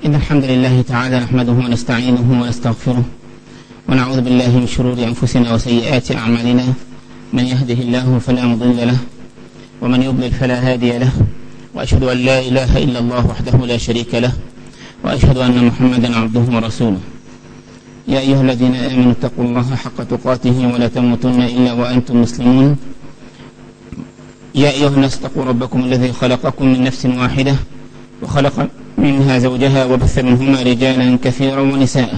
إن الحمد لله تعالى نحمده ونستعينه ونستغفره ونعوذ بالله من شرور أنفسنا وسيئات أعمالنا من يهده الله فلا مضل له ومن يضلل فلا هادي له وأشهد أن لا إله إلا الله وحده لا شريك له وأشهد أن محمدا عبده ورسوله يا أيها الذين آمنوا اتقوا الله حق تقاته ولا تموتن إلا وأنتم مسلمون يا أيها الناس اتقوا ربكم الذي خلقكم من نفس واحدة وخلق منها زوجها وبث منهما رجالا كثيرا ونساء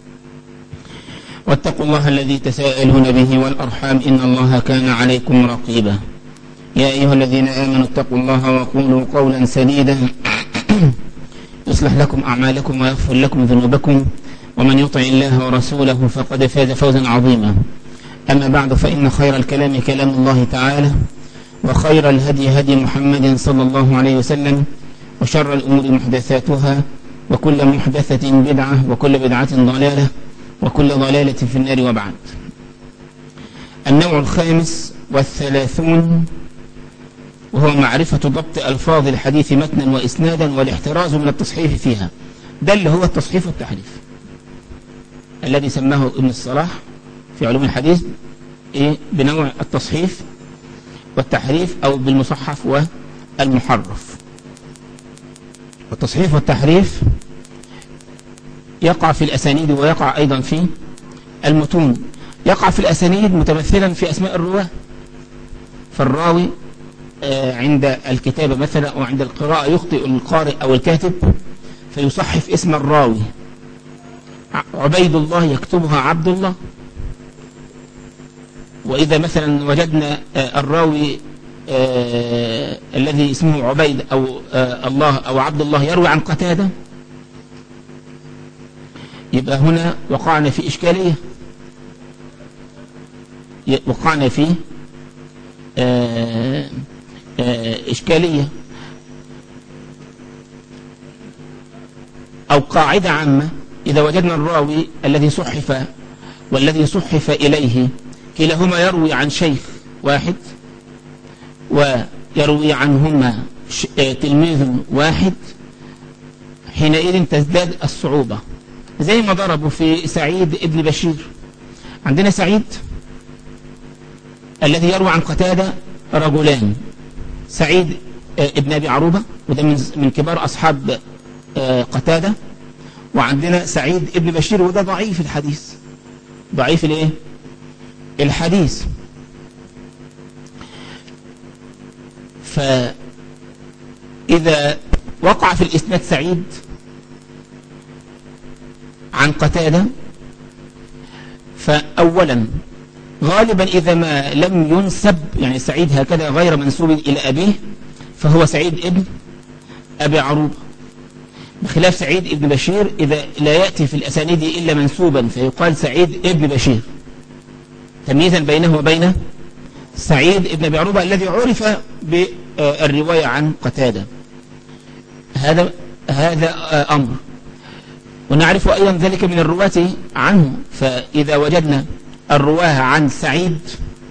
واتقوا الله الذي تساءلون به والأرحام إن الله كان عليكم رقيبا يا أيها الذين آمنوا اتقوا الله وقولوا قولا سديدا يصلح لكم أعمالكم ويغفر لكم ذنوبكم ومن يطع الله ورسوله فقد فاز فوزا عظيما أما بعد فإن خير الكلام كلام الله تعالى وخير الهدي هدي محمد صلى الله عليه وسلم وشر الأمور محدثاتها وكل محدثة بدعة وكل بدعة ضلالة وكل ضلالة في النار وبعد النوع الخامس والثلاثون وهو معرفة ضبط ألفاظ الحديث متنا وإسنادا والاحتراز من التصحيف فيها ده اللي هو التصحيف والتحريف الذي سماه ابن الصلاح في علوم الحديث إيه بنوع التصحيف والتحريف أو بالمصحف والمحرف والتصحيف والتحريف يقع في الأسانيد ويقع أيضا في المتون يقع في الأسانيد متمثلا في أسماء الرواة فالراوي عند الكتابة مثلا أو عند القراءة يخطئ القارئ أو الكاتب فيصحف اسم الراوي عبيد الله يكتبها عبد الله وإذا مثلا وجدنا الراوي آه الذي اسمه عبيد أو آه الله أو عبد الله يروي عن قتادة يبقى هنا وقعنا في إشكالية وقعنا في آه إشكالية أو قاعدة عامة إذا وجدنا الراوي الذي صحف والذي صحف إليه كلاهما يروي عن شيخ واحد ويروي عنهما تلميذ واحد حينئذ تزداد الصعوبة زي ما ضربوا في سعيد ابن بشير عندنا سعيد الذي يروي عن قتادة رجلان سعيد ابن أبي عروبة وده من كبار أصحاب قتادة وعندنا سعيد ابن بشير وده ضعيف الحديث ضعيف الايه الحديث فإذا وقع في الإسناد سعيد عن قتادة فأولا غالبا إذا ما لم ينسب يعني سعيد هكذا غير منسوب إلى أبيه فهو سعيد ابن أبي عروبة بخلاف سعيد ابن بشير إذا لا يأتي في الأسانيد إلا منسوبا فيقال سعيد ابن بشير تمييزا بينه وبين سعيد ابن أبي عروبة الذي عرف بالرواية عن قتادة هذا هذا أمر ونعرف أيضا ذلك من الرواة عنه فإذا وجدنا الرواه عن سعيد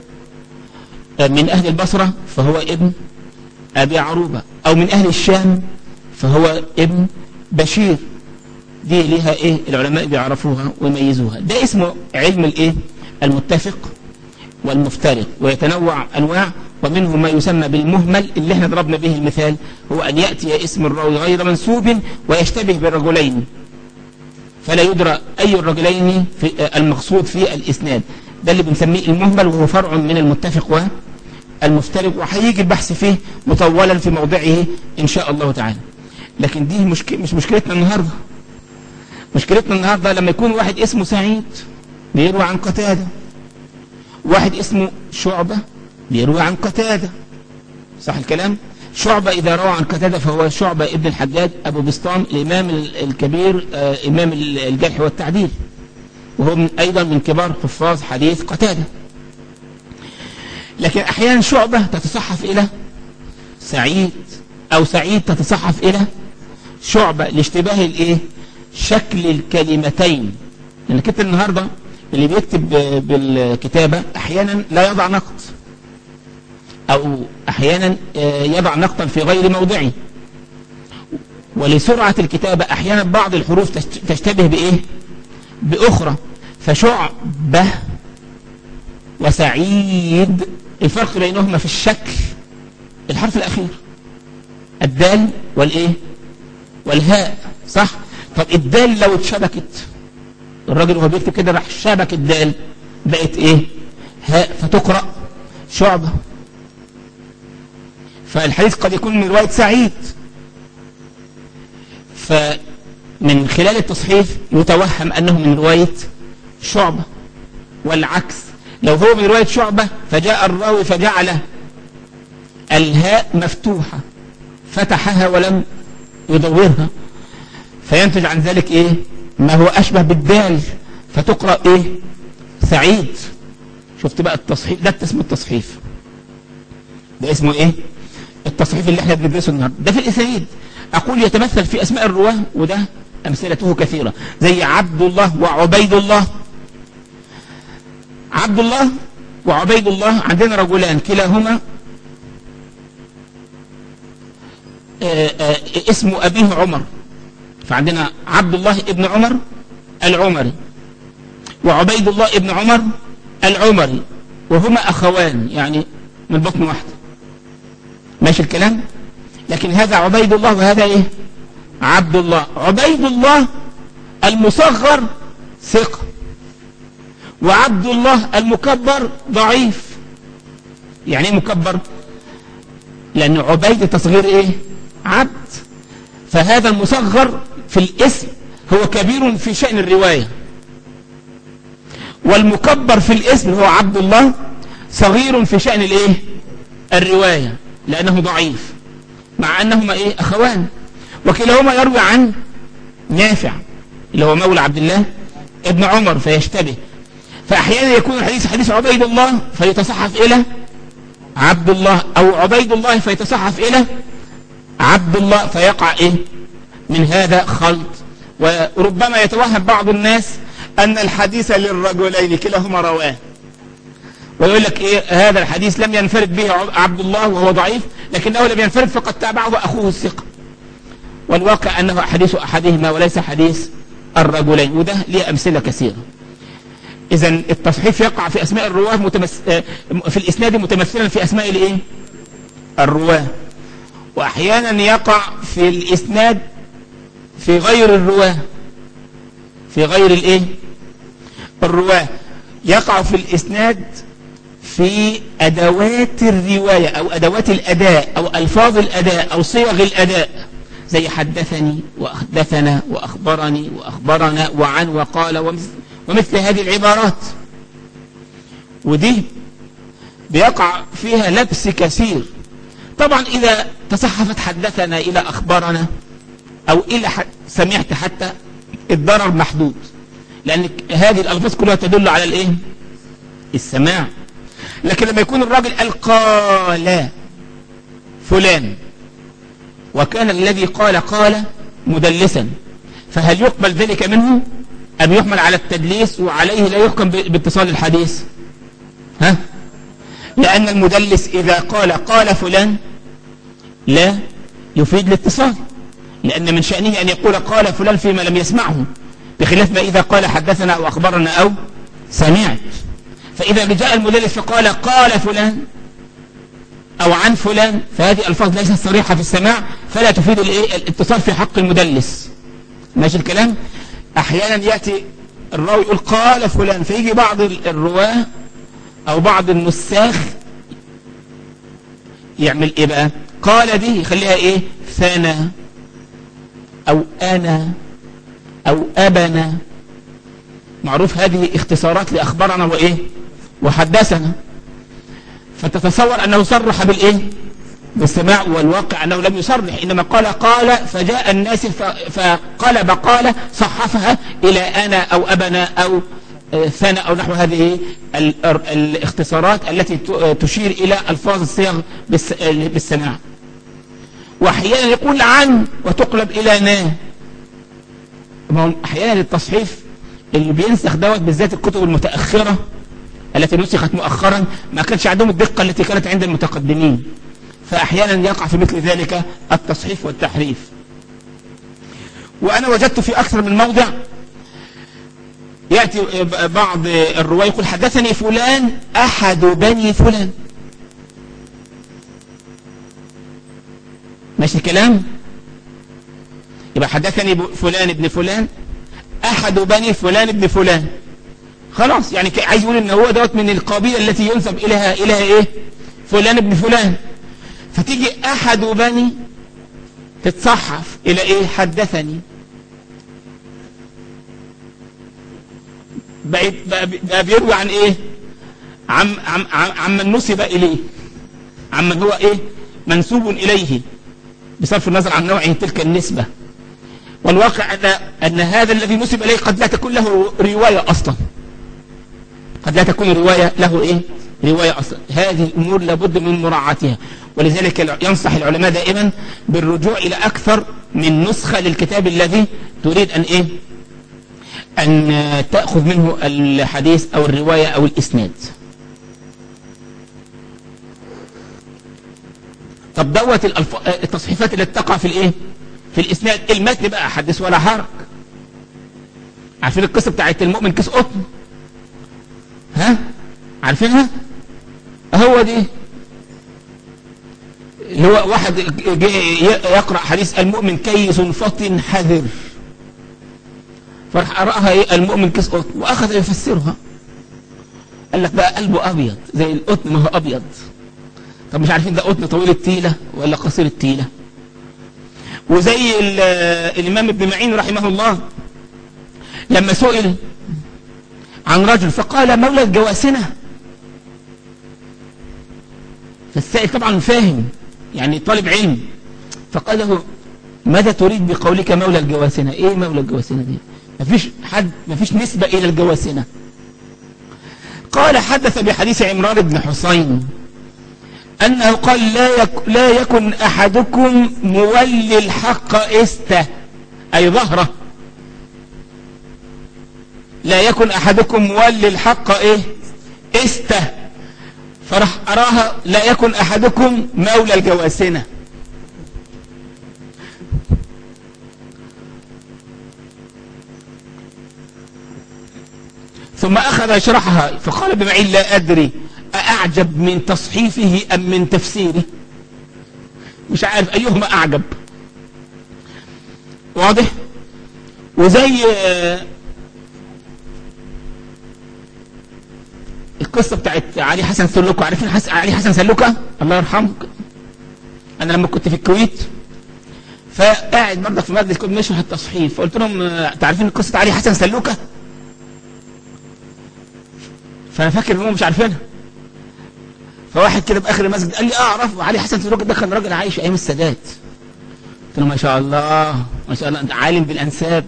من أهل البصرة فهو ابن أبي عروبة أو من أهل الشام فهو ابن بشير دي لها إيه العلماء بيعرفوها ويميزوها ده اسمه علم الإيه المتفق والمفترق ويتنوع أنواع ومنه ما يسمى بالمهمل اللي احنا ضربنا به المثال هو أن يأتي اسم الراوي غير منسوب ويشتبه بالرجلين فلا يدرى أي الرجلين في المقصود في الإسناد ده اللي بنسميه المهمل وهو فرع من المتفق والمفترق وهيجي البحث فيه مطولا في موضعه إن شاء الله تعالى لكن دي مشك... مش مشكلتنا النهاردة مشكلتنا النهاردة لما يكون واحد اسمه سعيد بيروي عن قتادة واحد اسمه شعبة بيروي عن قتادة صح الكلام شعبة إذا روى عن قتادة فهو شعبة ابن الحجاج أبو بسطام الإمام الكبير آه إمام الجرح والتعديل وهو من أيضا من كبار حفاظ حديث قتادة لكن أحيانا شعبة تتصحف إلى سعيد أو سعيد تتصحف إلى شعبة لاشتباه الإيه شكل الكلمتين لأن كتب النهاردة اللي بيكتب بالكتابة أحيانا لا يضع نقط أو أحيانا يضع نقطا في غير موضعه ولسرعة الكتابة أحيانا بعض الحروف تشتبه بإيه بأخرى فشعبة وسعيد الفرق بينهما في الشكل الحرف الأخير الدال والإيه والهاء صح طب الدال لو اتشبكت الراجل وهو بيكتب كده راح شبك الدال بقت ايه هاء فتقرأ شعبة فالحديث قد يكون من رواية سعيد فمن خلال التصحيف يتوهم أنه من رواية شعبة والعكس لو هو من رواية شعبة فجاء الراوي فجعل الهاء مفتوحة فتحها ولم يدورها فينتج عن ذلك ايه ما هو اشبه بالدال فتقرأ ايه سعيد شفت بقى التصحيف ده اسمه التصحيف ده اسمه ايه التصحيف اللي احنا بندرسه النهارده ده في الاسانيد اقول يتمثل في اسماء الرواه وده امثلته كثيره زي عبد الله وعبيد الله عبد الله وعبيد الله عندنا رجلان كلاهما آآ آآ اسم أبيه عمر فعندنا عبد الله ابن عمر العمري وعبيد الله ابن عمر العمري وهما أخوان يعني من بطن واحدة ماشي الكلام لكن هذا عبيد الله وهذا ايه عبد الله عبيد الله المصغر ثقة وعبد الله المكبر ضعيف يعني ايه مكبر لأن عبيد تصغير ايه عبد فهذا المصغر في الاسم هو كبير في شأن الرواية والمكبر في الاسم هو عبد الله صغير في شأن الايه الرواية لأنه ضعيف مع أنهما ايه أخوان وكلاهما يروي عن نافع اللي هو مولى عبد الله ابن عمر فيشتبه فأحيانا يكون الحديث حديث عبيد الله فيتصحف إلى عبد الله أو عبيد الله فيتصحف إلى عبد الله فيقع إيه من هذا خلط وربما يتوهم بعض الناس أن الحديث للرجلين كلاهما رواه ويقول لك إيه هذا الحديث لم ينفرد به عبد الله وهو ضعيف لكنه لم ينفرد فقد تابعه أخوه الثقة والواقع أنه حديث أحدهما وليس حديث الرجلين وده ليه أمثلة كثيرة إذا التصحيف يقع في أسماء الرواه متمس... في الإسناد متمثلا في أسماء الإيه؟ الرواه وأحيانا يقع في الإسناد في غير الرواه في غير الإيه؟ الرواه يقع في الإسناد في أدوات الرواية أو أدوات الأداء أو ألفاظ الأداء أو صيغ الأداء زي حدثني وأحدثنا وأخبرني وأخبرنا وعن وقال ومثل, ومثل هذه العبارات ودي بيقع فيها لبس كثير طبعا إذا تصحفت حدثنا إلى أخبرنا أو إلى سمعت حتى الضرر محدود لأن هذه الألفاظ كلها تدل على الإيه السماع لكن لما يكون الراجل قال قال فلان وكان الذي قال قال مدلسا فهل يقبل ذلك منه أم يحمل على التدليس وعليه لا يحكم باتصال الحديث ها لأن المدلس إذا قال قال فلان لا يفيد الاتصال لأن من شأنه أن يقول قال فلان فيما لم يسمعه بخلاف ما إذا قال حدثنا أو أخبرنا أو سمعت فإذا جاء المدلس فقال قال فلان أو عن فلان فهذه ألفاظ ليست صريحة في السماع فلا تفيد الاتصال في حق المدلس ماشي الكلام أحيانا يأتي الراوي يقول قال فلان فيجي بعض الرواه أو بعض النساخ يعمل إيه بقى قال دي يخليها إيه ثنا أو أنا أو أبنا معروف هذه اختصارات لأخبارنا وإيه وحدثنا فتتصور أنه صرح بالإيه بالسماع والواقع أنه لم يصرح إنما قال قال فجاء الناس فقلب قال صحفها إلى أنا أو أبنا أو ثنا أو نحو هذه الاختصارات التي تشير إلى ألفاظ الصيغ بالسماع وأحيانا يقول عن وتقلب إلى نا أحيانا التصحيف اللي بينسخ دوت بالذات الكتب المتأخرة التي نسخت مؤخرا ما كانش عندهم الدقة التي كانت عند المتقدمين فأحيانا يقع في مثل ذلك التصحيف والتحريف وأنا وجدت في أكثر من موضع يأتي بعض الرواة يقول حدثني فلان أحد بني فلان ماشي الكلام يبقى حدثني فلان ابن فلان أحد بني فلان ابن فلان خلاص يعني عايز يقول ان هو دوت من القبيلة التي ينسب إليها إليها إيه فلان ابن فلان فتيجي أحد بني تتصحف إلى إيه حدثني بقى, بقى بيروي عن إيه عم عم عمن نسب إليه عمن هو إيه منسوب إليه بصرف النظر عن نوعه تلك النسبة والواقع أن, أن هذا الذي نسب إليه قد لا تكون له رواية أصلا قد لا تكون رواية له إيه رواية أصلا هذه الأمور لابد من مراعاتها ولذلك ينصح العلماء دائما بالرجوع إلى أكثر من نسخة للكتاب الذي تريد أن إيه أن تأخذ منه الحديث أو الرواية أو الإسناد طب دوت التصحيفات اللي تقع في الإيه في الإسناد المتن بقى حدث ولا حرج عارفين القصة بتاعت المؤمن كيس قطن ها عارفينها هو دي اللي هو واحد يقرأ حديث المؤمن كيس فطن حذر فرح قرأها ايه المؤمن كيس قطن واخذ يفسرها قال لك بقى قلبه ابيض زي القطن ما هو ابيض طب مش عارفين ده قطن طويل التيلة ولا قصير التيلة وزي الامام ابن معين رحمه الله لما سئل عن رجل فقال مولى الجواسنة فالسائل طبعا فاهم يعني طالب علم فقال له ماذا تريد بقولك مولى الجواسنة ايه مولى الجواسنة دي مفيش حد مفيش نسبة الى الجواسنة قال حدث بحديث عمران بن حسين انه قال لا, يك لا يكن احدكم مولي الحق استه اي ظهره لا يكن احدكم مولي الحق ايه استه فراح أراها لا يكن أحدكم مولى الجواسنة ثم أخذ يشرحها فقال بمعين لا أدري أعجب من تصحيفه أم من تفسيره مش عارف أيهما أعجب واضح وزي القصة بتاعت علي حسن سلوكة عارفين حس... علي حسن سلوكة الله يرحمه انا لما كنت في الكويت فقاعد برضه في مجلس كنت بنشرح التصحيف فقلت لهم تعرفين قصة علي حسن سلوكة فانا فاكر انهم مش عارفينها فواحد كده باخر المسجد قال لي اعرف علي حسن سلوكة ده كان راجل عايش ايام السادات قلت له ما شاء الله ما شاء الله انت عالم بالانساب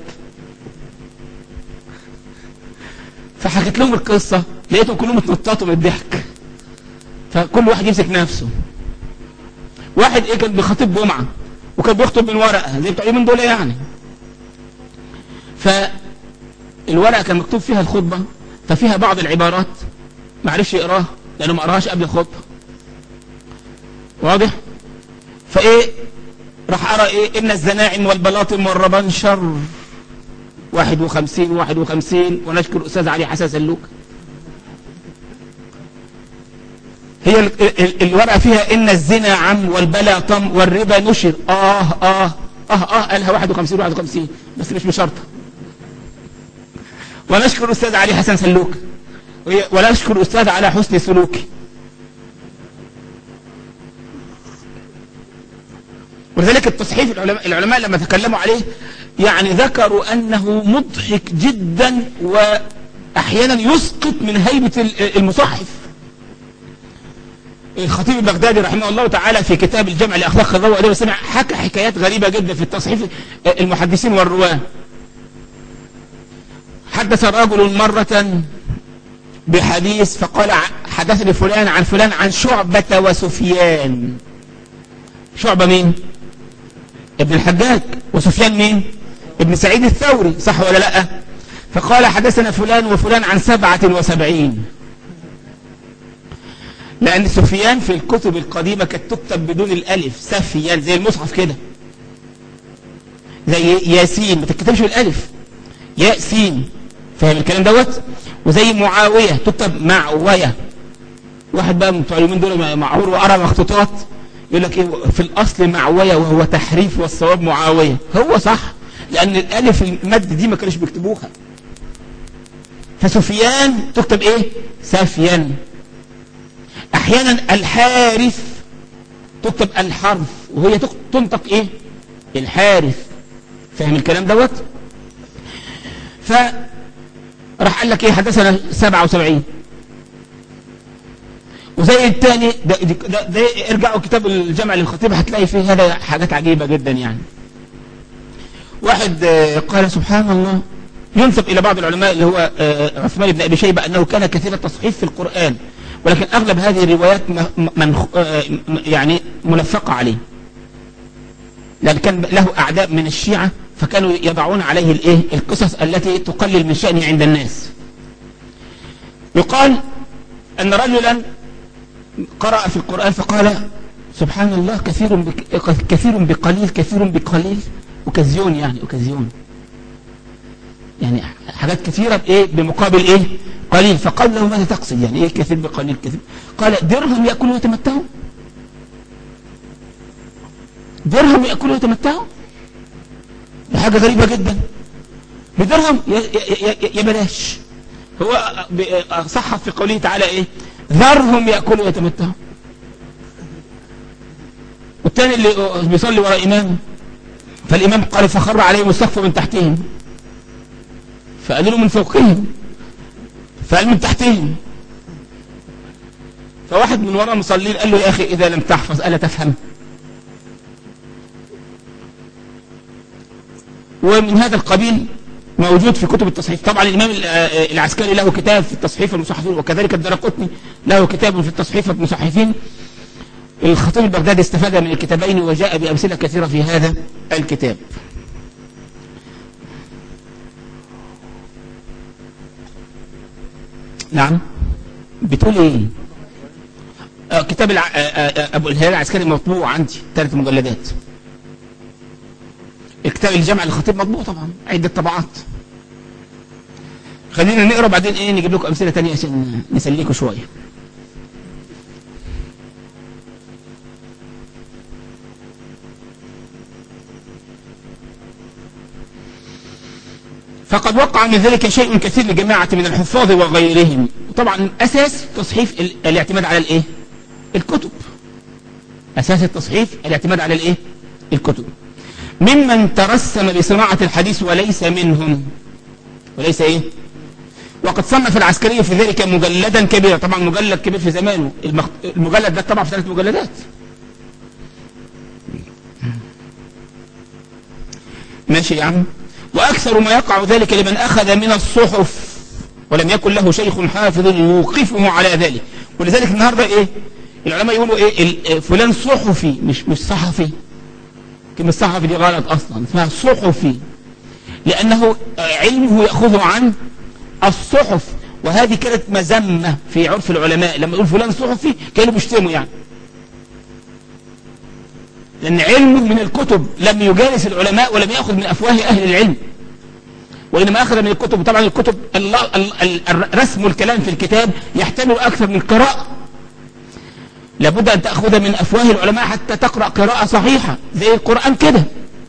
فحكيت لهم القصة لقيتهم كلهم اتنططوا من الضحك فكل واحد يمسك نفسه واحد ايه كان بيخاطب جمعة وكان بيخطب من ورقة زي بتوع من دول يعني فالورقة كان مكتوب فيها الخطبة ففيها بعض العبارات ما عرفش يقراها لانه ما قراهاش قبل الخطبة واضح فايه راح ارى ايه ان الزناعم والبلاطم والربان شر واحد وخمسين واحد وخمسين ونشكر أستاذ علي حسن سلوك هي ال ال الورقة فيها إن الزنا عم والبلا طم والربا نشر آه آه آه آه قالها واحد وخمسين واحد وخمسين بس مش بشرطة ونشكر أستاذ علي حسن سلوك ونشكر أستاذ على حسن سلوكي ولذلك التصحيف العلماء, العلماء لما تكلموا عليه يعني ذكروا أنه مضحك جدا وأحيانا يسقط من هيبة المصحف الخطيب البغدادي رحمه الله تعالى في كتاب الجمع لأخلاق الضوء عليه وسلم حكى حكايات غريبة جدا في التصحيف المحدثين والرواه حدث رجل مرة بحديث فقال حدثني فلان عن فلان عن شعبة وسفيان شعبة مين ابن الحجاج وسفيان مين ابن سعيد الثوري صح ولا لا فقال حدثنا فلان وفلان عن سبعة وسبعين لأن سفيان في الكتب القديمة كانت تكتب بدون الألف سفيان زي المصحف كده زي ياسين ما تتكتبش بالالف ياسين فاهم الكلام دوت وزي معاوية تكتب معوية واحد بقى من بتوع اليومين دول معور وقرا مخطوطات يقول لك ايه في الاصل معوية وهو تحريف والصواب معاوية هو صح لان الالف المد دي ما كانوش بيكتبوها فسفيان تكتب ايه سفيان احيانا الحارث تكتب الحرف وهي تنطق ايه الحارث فاهم الكلام دوت ف راح قال لك ايه حدثنا 77 وزي الثاني ده, ده, ده ارجعوا كتاب الجامع للخطيب هتلاقي فيه هذا حاجات عجيبة جدا يعني واحد قال سبحان الله ينسب إلى بعض العلماء اللي هو عثمان بن أبي شيبة أنه كان كثير التصحيف في القرآن ولكن أغلب هذه الروايات من يعني منفقة عليه لأن كان له أعداء من الشيعة فكانوا يضعون عليه الايه القصص التي تقلل من شأنه عند الناس يقال أن رجلا قرأ في القرآن فقال سبحان الله كثير بك كثير بقليل كثير بقليل أوكازيون يعني أوكازيون يعني حاجات كثيرة بإيه بمقابل إيه قليل فقال له ماذا تقصد يعني إيه كثير بقليل كثير قال درهم يأكلوا ويتمتعوا درهم يأكلوا ويتمتعوا حاجة غريبة جدا بدرهم يا بلاش هو صحف في قوله تعالى ايه ذرهم يأكلوا ويتمتعوا والتاني اللي بيصلي وراء إمام فالإمام قال فخر عليهم السقف من تحتهم فقالوا له من فوقهم فقال من تحتهم فواحد من وراء المصلين قال له يا أخي إذا لم تحفظ ألا تفهم ومن هذا القبيل موجود في كتب التصحيف طبعا الإمام العسكري له كتاب في التصحيف المصحفين وكذلك الدرقطني له كتاب في التصحيف المصحفين الخطيب البغدادي استفاد من الكتابين وجاء بأمثلة كثيرة في هذا الكتاب نعم بتقول ايه آه كتاب الع... آه آه ابو الهلال العسكري مطبوع عندي ثلاث مجلدات الكتاب الجامع للخطيب مطبوع طبعا عدة طبعات خلينا نقرا بعدين ايه نجيب لكم امثله ثانيه عشان نسليكم شويه فقد وقع من ذلك شيء كثير لجماعة من الحفاظ وغيرهم طبعا أساس تصحيف الاعتماد على الإيه الكتب أساس التصحيف الاعتماد على الإيه الكتب ممن ترسم بصناعة الحديث وليس منهم وليس إيه وقد صنف العسكري في ذلك مجلدا كبيرا طبعا مجلد كبير في زمانه المجلد ده طبعا في ثلاث مجلدات ماشي يا عم وأكثر ما يقع ذلك لمن أخذ من الصحف ولم يكن له شيخ حافظ يوقفه على ذلك ولذلك النهاردة إيه العلماء يقولوا إيه فلان صحفي مش مش صحفي كلمة صحفي دي غلط أصلا اسمها صحفي لأنه علمه يأخذه عن الصحف وهذه كانت مذمة في عرف العلماء لما يقول فلان صحفي كانوا بيشتموا يعني لأن علمه من الكتب لم يجالس العلماء ولم يأخذ من أفواه أهل العلم وإنما أخذ من الكتب طبعا الكتب رسم الكلام في الكتاب يحتمل أكثر من قراءة لابد أن تأخذ من أفواه العلماء حتى تقرأ قراءة صحيحة زي القرآن كده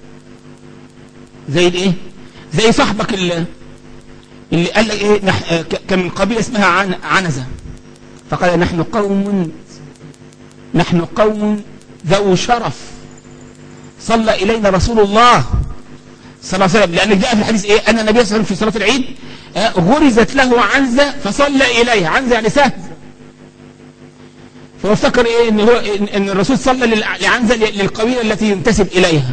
زي الايه زي صاحبك اللي, اللي قال لك ايه نح... كان من قبيلة اسمها عن... عنزة فقال نحن قوم نحن قوم ذو شرف صلى إلينا رسول الله صلى الله عليه وسلم لأن جاء في الحديث إيه أن النبي صلى الله عليه وسلم في صلاة العيد غرزت له عنزة فصلى إليها عنزة يعني سهم فهو افتكر إيه إن, هو إن الرسول صلى لعنزة للقبيلة التي ينتسب إليها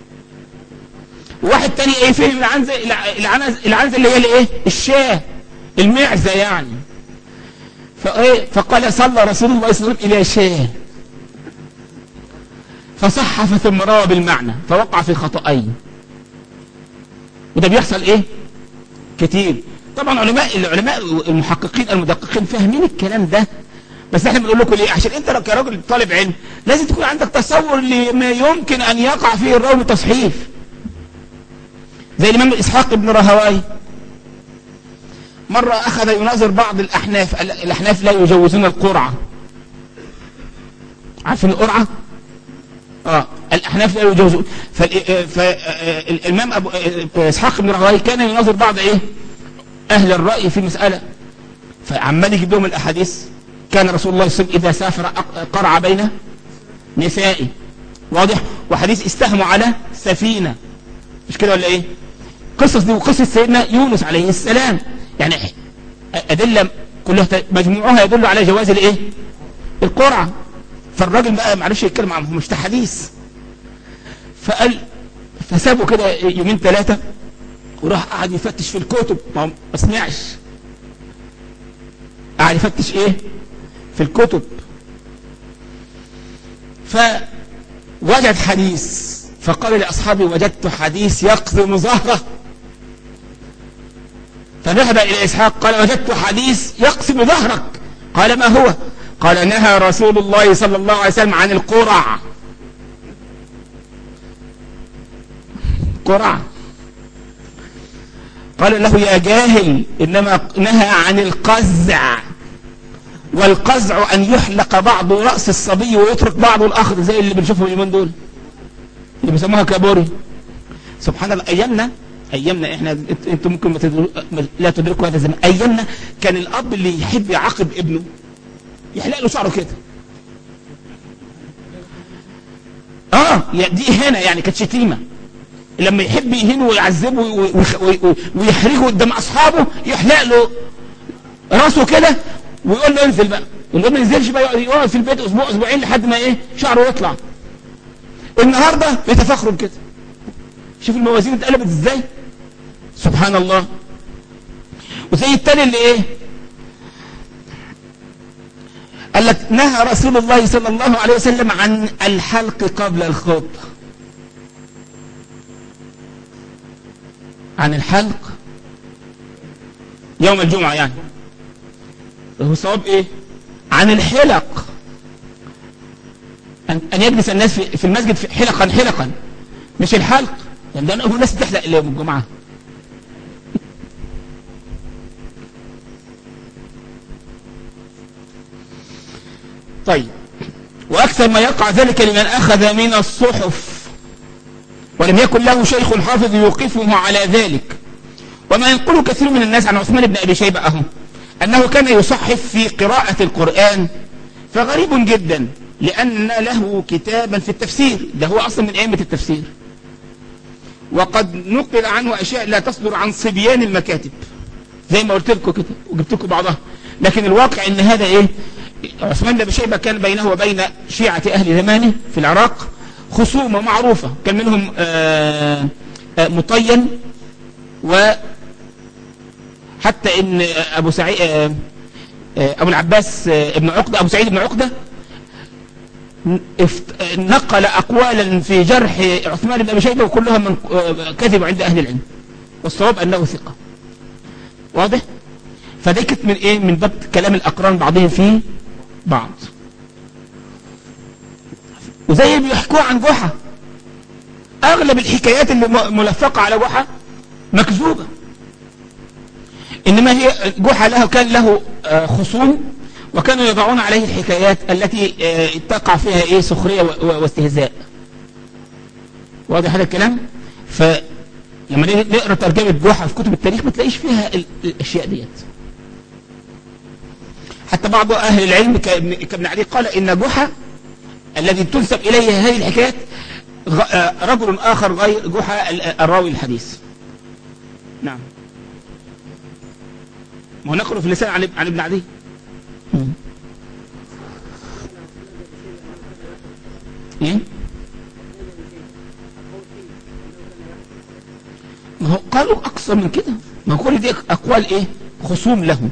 واحد تاني إيه فهم العنزة العنزة, العنزة اللي هي الإيه الشاه المعزة يعني فإيه فقال صلى رسول الله صلى الله عليه وسلم إلى شاه فصحف ثم روى بالمعنى فوقع في خطأين وده بيحصل ايه كتير طبعا علماء العلماء المحققين المدققين فاهمين الكلام ده بس احنا بنقول لكم ليه عشان انت كراجل طالب علم لازم تكون عندك تصور لما يمكن ان يقع فيه الراوي تصحيف زي الإمام إسحاق بن رهواي مرة أخذ يناظر بعض الأحناف الأحناف لا يجوزون القرعة عارفين القرعة؟ اه الأحناف لا يجوزون فالإمام أبو إسحاق بن رهواي كان يناظر بعض إيه؟ أهل الرأي في مسألة فعمال يجيب لهم الأحاديث كان رسول الله صلى الله عليه وسلم إذا سافر قرع بين نسائه واضح وحديث استهموا على سفينة مش كده ولا ايه قصص دي وقصة سيدنا يونس عليه السلام يعني أدلة كلها مجموعها يدل على جواز الايه القرعة فالراجل بقى معرفش يتكلم معهم مش حديث فقال فسابوا كده يومين ثلاثة وراح قعد يفتش في الكتب ما سمعش قعد يفتش ايه في الكتب فوجد حديث فقال لأصحابي وجدت حديث يقضم ظهره فذهب إلى إسحاق قال وجدت حديث يقسم ظهرك قال ما هو قال نهى رسول الله صلى الله عليه وسلم عن القرع قرع قال له يا جاهل إنما نهى عن القزع والقزع أن يحلق بعض رأس الصبي ويترك بعضه الآخر زي اللي بنشوفه اليومين دول اللي بيسموها كابوري سبحان الله أيامنا أيامنا إحنا أنتم ممكن ما تدرو... لا تدركوا هذا الزمان أيامنا كان الأب اللي يحب يعاقب ابنه يحلق له شعره كده اه دي هنا يعني كانت شتيمه لما يحب يهينه ويعذبه ويحرجه قدام اصحابه يحلق له راسه كده ويقول له انزل بقى يقول له ما ينزلش بقى يقعد في البيت اسبوع اسبوعين لحد ما ايه شعره يطلع النهارده بيتفخروا كده شوف الموازين اتقلبت ازاي سبحان الله وزي التاني اللي ايه قال لك نهى رسول الله صلى الله عليه وسلم عن الحلق قبل الخطبه عن الحلق يوم الجمعة يعني هو صواب ايه عن الحلق أن, أن يجلس الناس في, في المسجد في حلقا حلقا مش الحلق يعني ده هو الناس تحلق يوم الجمعة طيب وأكثر ما يقع ذلك لمن أخذ من الصحف ولم يكن له شيخ حافظ يوقفه على ذلك وما ينقل كثير من الناس عن عثمان بن أبي شيبة أهو أنه كان يصحف في قراءة القرآن فغريب جدا لأن له كتابا في التفسير ده هو أصلا من أئمة التفسير وقد نقل عنه أشياء لا تصدر عن صبيان المكاتب زي ما قلت لكم كده وجبت لكم بعضها لكن الواقع ان هذا ايه عثمان بن شيبة كان بينه وبين شيعة أهل زمانه في العراق خصومة معروفة كان منهم آآ آآ مطين و حتى ان ابو سعيد ابو العباس ابن عقدة ابو سعيد بن عقدة نقل اقوالا في جرح عثمان بن ابي شيبة وكلها من كذب عند اهل العلم والصواب انه ثقة واضح فدي كانت من ايه من باب كلام الاقران بعضهم في بعض وزي اللي بيحكوها عن جحا اغلب الحكايات اللي ملفقة على جحا مكذوبة انما هي جحا له كان له خصوم وكانوا يضعون عليه الحكايات التي تقع فيها ايه سخرية واستهزاء واضح هذا الكلام فلما نقرا ترجمة جحا في كتب التاريخ ما تلاقيش فيها الاشياء ديت حتى بعض اهل العلم كابن علي قال ان جحا الذي تنسب اليه هذه الحكايات رجل اخر غير جحا الراوي الحديث نعم ما هو نقله في اللسان عن عن ابن عدي ايه ما هو قالوا اكثر من كده ما هو كل دي اقوال ايه خصوم له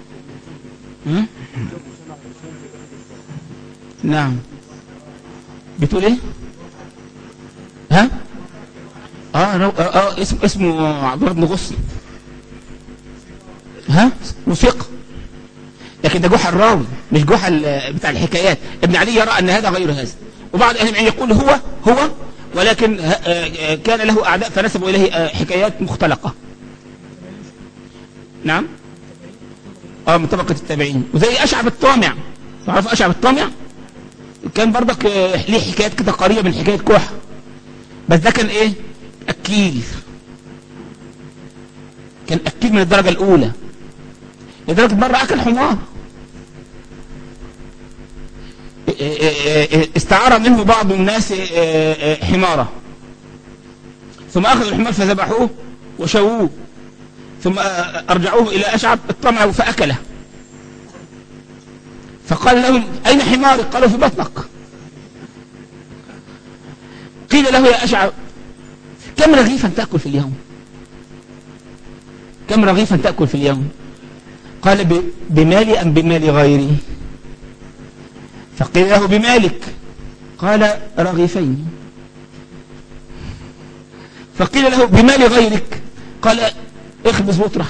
نعم بتقول ايه ها اه, رو... آه, آه اسم اسمه عبد الله بن غصن ها وثق لكن ده جحا الراوي مش جحا بتاع الحكايات ابن علي يرى ان هذا غير هذا وبعض اهل العلم يقول هو هو ولكن ه- آه، كان له أعداء فنسبوا إليه آه، حكايات مختلقة نعم اه من طبقة التابعين وزي أشعب الطامع تعرف أشعب الطامع كان برضك آه، ليه حكايات كده قريبة من حكاية كوح بس ده كان ايه أكيل كان أكيل من الدرجة الأولى لدرجة مرة أكل حمار استعار منه بعض الناس حمارة ثم أخذوا الحمار فذبحوه وشووه ثم أرجعوه إلى أشعب الطمع فأكله فقال له أين حمارك قالوا في بطنك قيل له يا أشعب كم رغيفا تأكل في اليوم كم رغيفا تأكل في اليوم قال ب- بمالي أم بمال غيري فقيل له بمالك قال رغيفين فقيل له بمال غيرك قال اخبز واطرح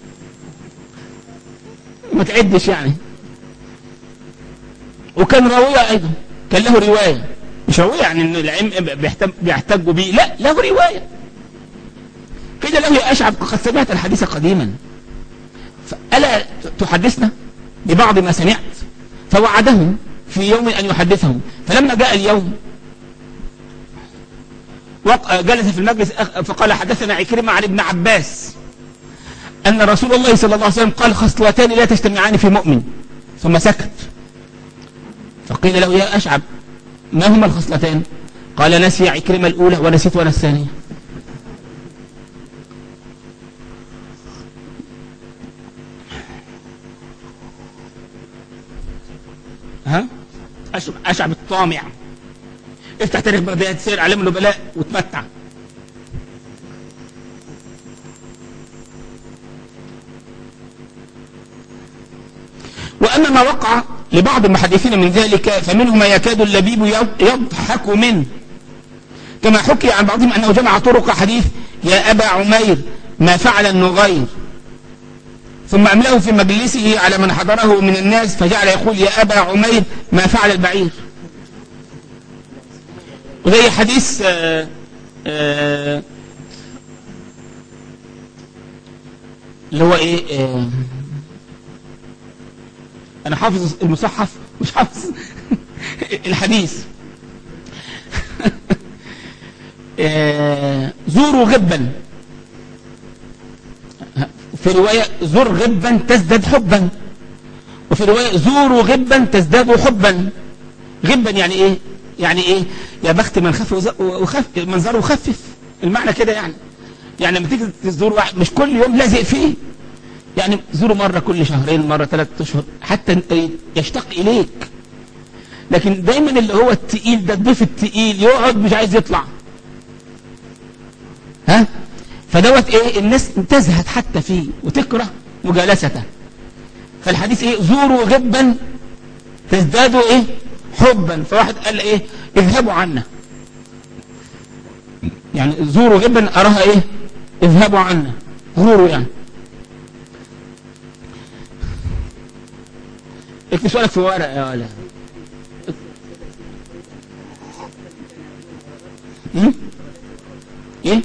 ما تعدش يعني وكان راوية أيضا كان له رواية مش راوية يعني ان العلم بيحتج- بيحتجوا به لا له رواية قيل له يا أشعب قد سمعت الحديث قديما فألا تحدثنا ببعض ما سمعت فوعده في يوم أن يحدثهم فلما جاء اليوم وق- جلس في المجلس أخ- فقال حدثنا عكرمة عن ابن عباس أن رسول الله صلى الله عليه وسلم قال خصلتان لا تجتمعان في مؤمن ثم سكت فقيل له يا أشعب ما هما الخصلتان قال نسي عكرمة الأولى ونسيت وأنا الثانية ها أشعب, أشعب الطامع افتح تاريخ بغداد سير علم النبلاء وتمتع وأما ما وقع لبعض المحدثين من ذلك فمنه ما يكاد اللبيب يضحك منه كما حكي عن بعضهم أنه جمع طرق حديث يا أبا عمير ما فعل النغير ثم أملأه في مجلسه على من حضره من الناس فجعل يقول يا أبا عمير ما فعل البعير وزي حديث آآ آآ اللي هو ايه آه انا حافظ المصحف مش حافظ الحديث آه زوروا غبا في رواية زور غبا تزداد حبا وفي رواية زوروا غبا تزداد حبا غبا يعني ايه يعني ايه يا بخت من خف وخف منظره خفف المعنى كده يعني يعني لما تيجي تزور واحد مش كل يوم لازق فيه يعني زوره مرة كل شهرين مرة ثلاثة اشهر حتى انت يشتاق اليك لكن دايما اللي هو التقيل ده الضيف التقيل يقعد مش عايز يطلع ها فدوت ايه الناس تزهد حتى فيه وتكره مجالسته فالحديث ايه زوروا غبا تزدادوا ايه حبا فواحد قال ايه اذهبوا عنا يعني زوروا غبا اراها ايه اذهبوا عنا زوروا يعني اكتب سؤالك في ورقه يا ولا ايه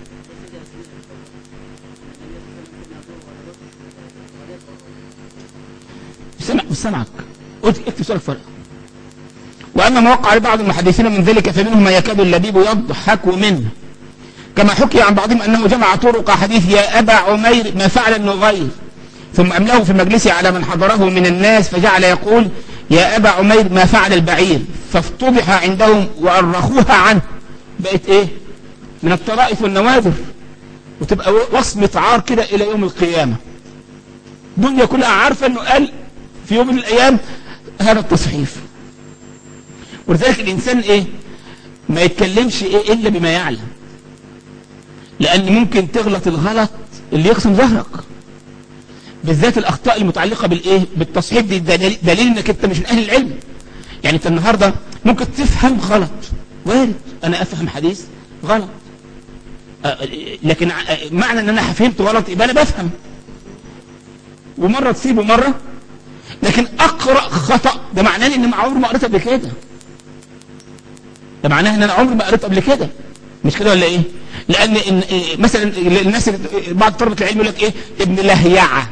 سمع سمعك اكتب سؤالك في ورقه واما ما وقع لبعض المحدثين من ذلك فمنهم ما يكاد اللبيب يضحك منه كما حكي عن بعضهم انه جمع طرق حديث يا ابا عمير ما فعل النغير ثم أملاه في مجلسه على من حضره من الناس فجعل يقول يا أبا عمير ما فعل البعير فافتضح عندهم وأرخوها عنه بقت إيه من الطرائف والنوادر وتبقى وصمة عار كده إلى يوم القيامة الدنيا كلها عارفة أنه قال في يوم من الأيام هذا التصحيف ولذلك الإنسان إيه ما يتكلمش إيه إلا بما يعلم لأن ممكن تغلط الغلط اللي يقسم ظهرك بالذات الاخطاء المتعلقه بالايه بالتصحيح دي دليل, دليل انك انت مش من اهل العلم يعني انت النهارده ممكن تفهم غلط وارد انا افهم حديث غلط لكن معنى ان انا فهمت غلط يبقى انا بفهم ومره تصيب ومره لكن اقرا خطا ده معناه ان عمري ما قريت قبل كده ده معناه ان انا عمري ما قريت قبل كده مش كده ولا ايه لان إن إيه مثلا الناس اللي- بعض طلبه العلم يقول لك ايه ابن لهيعه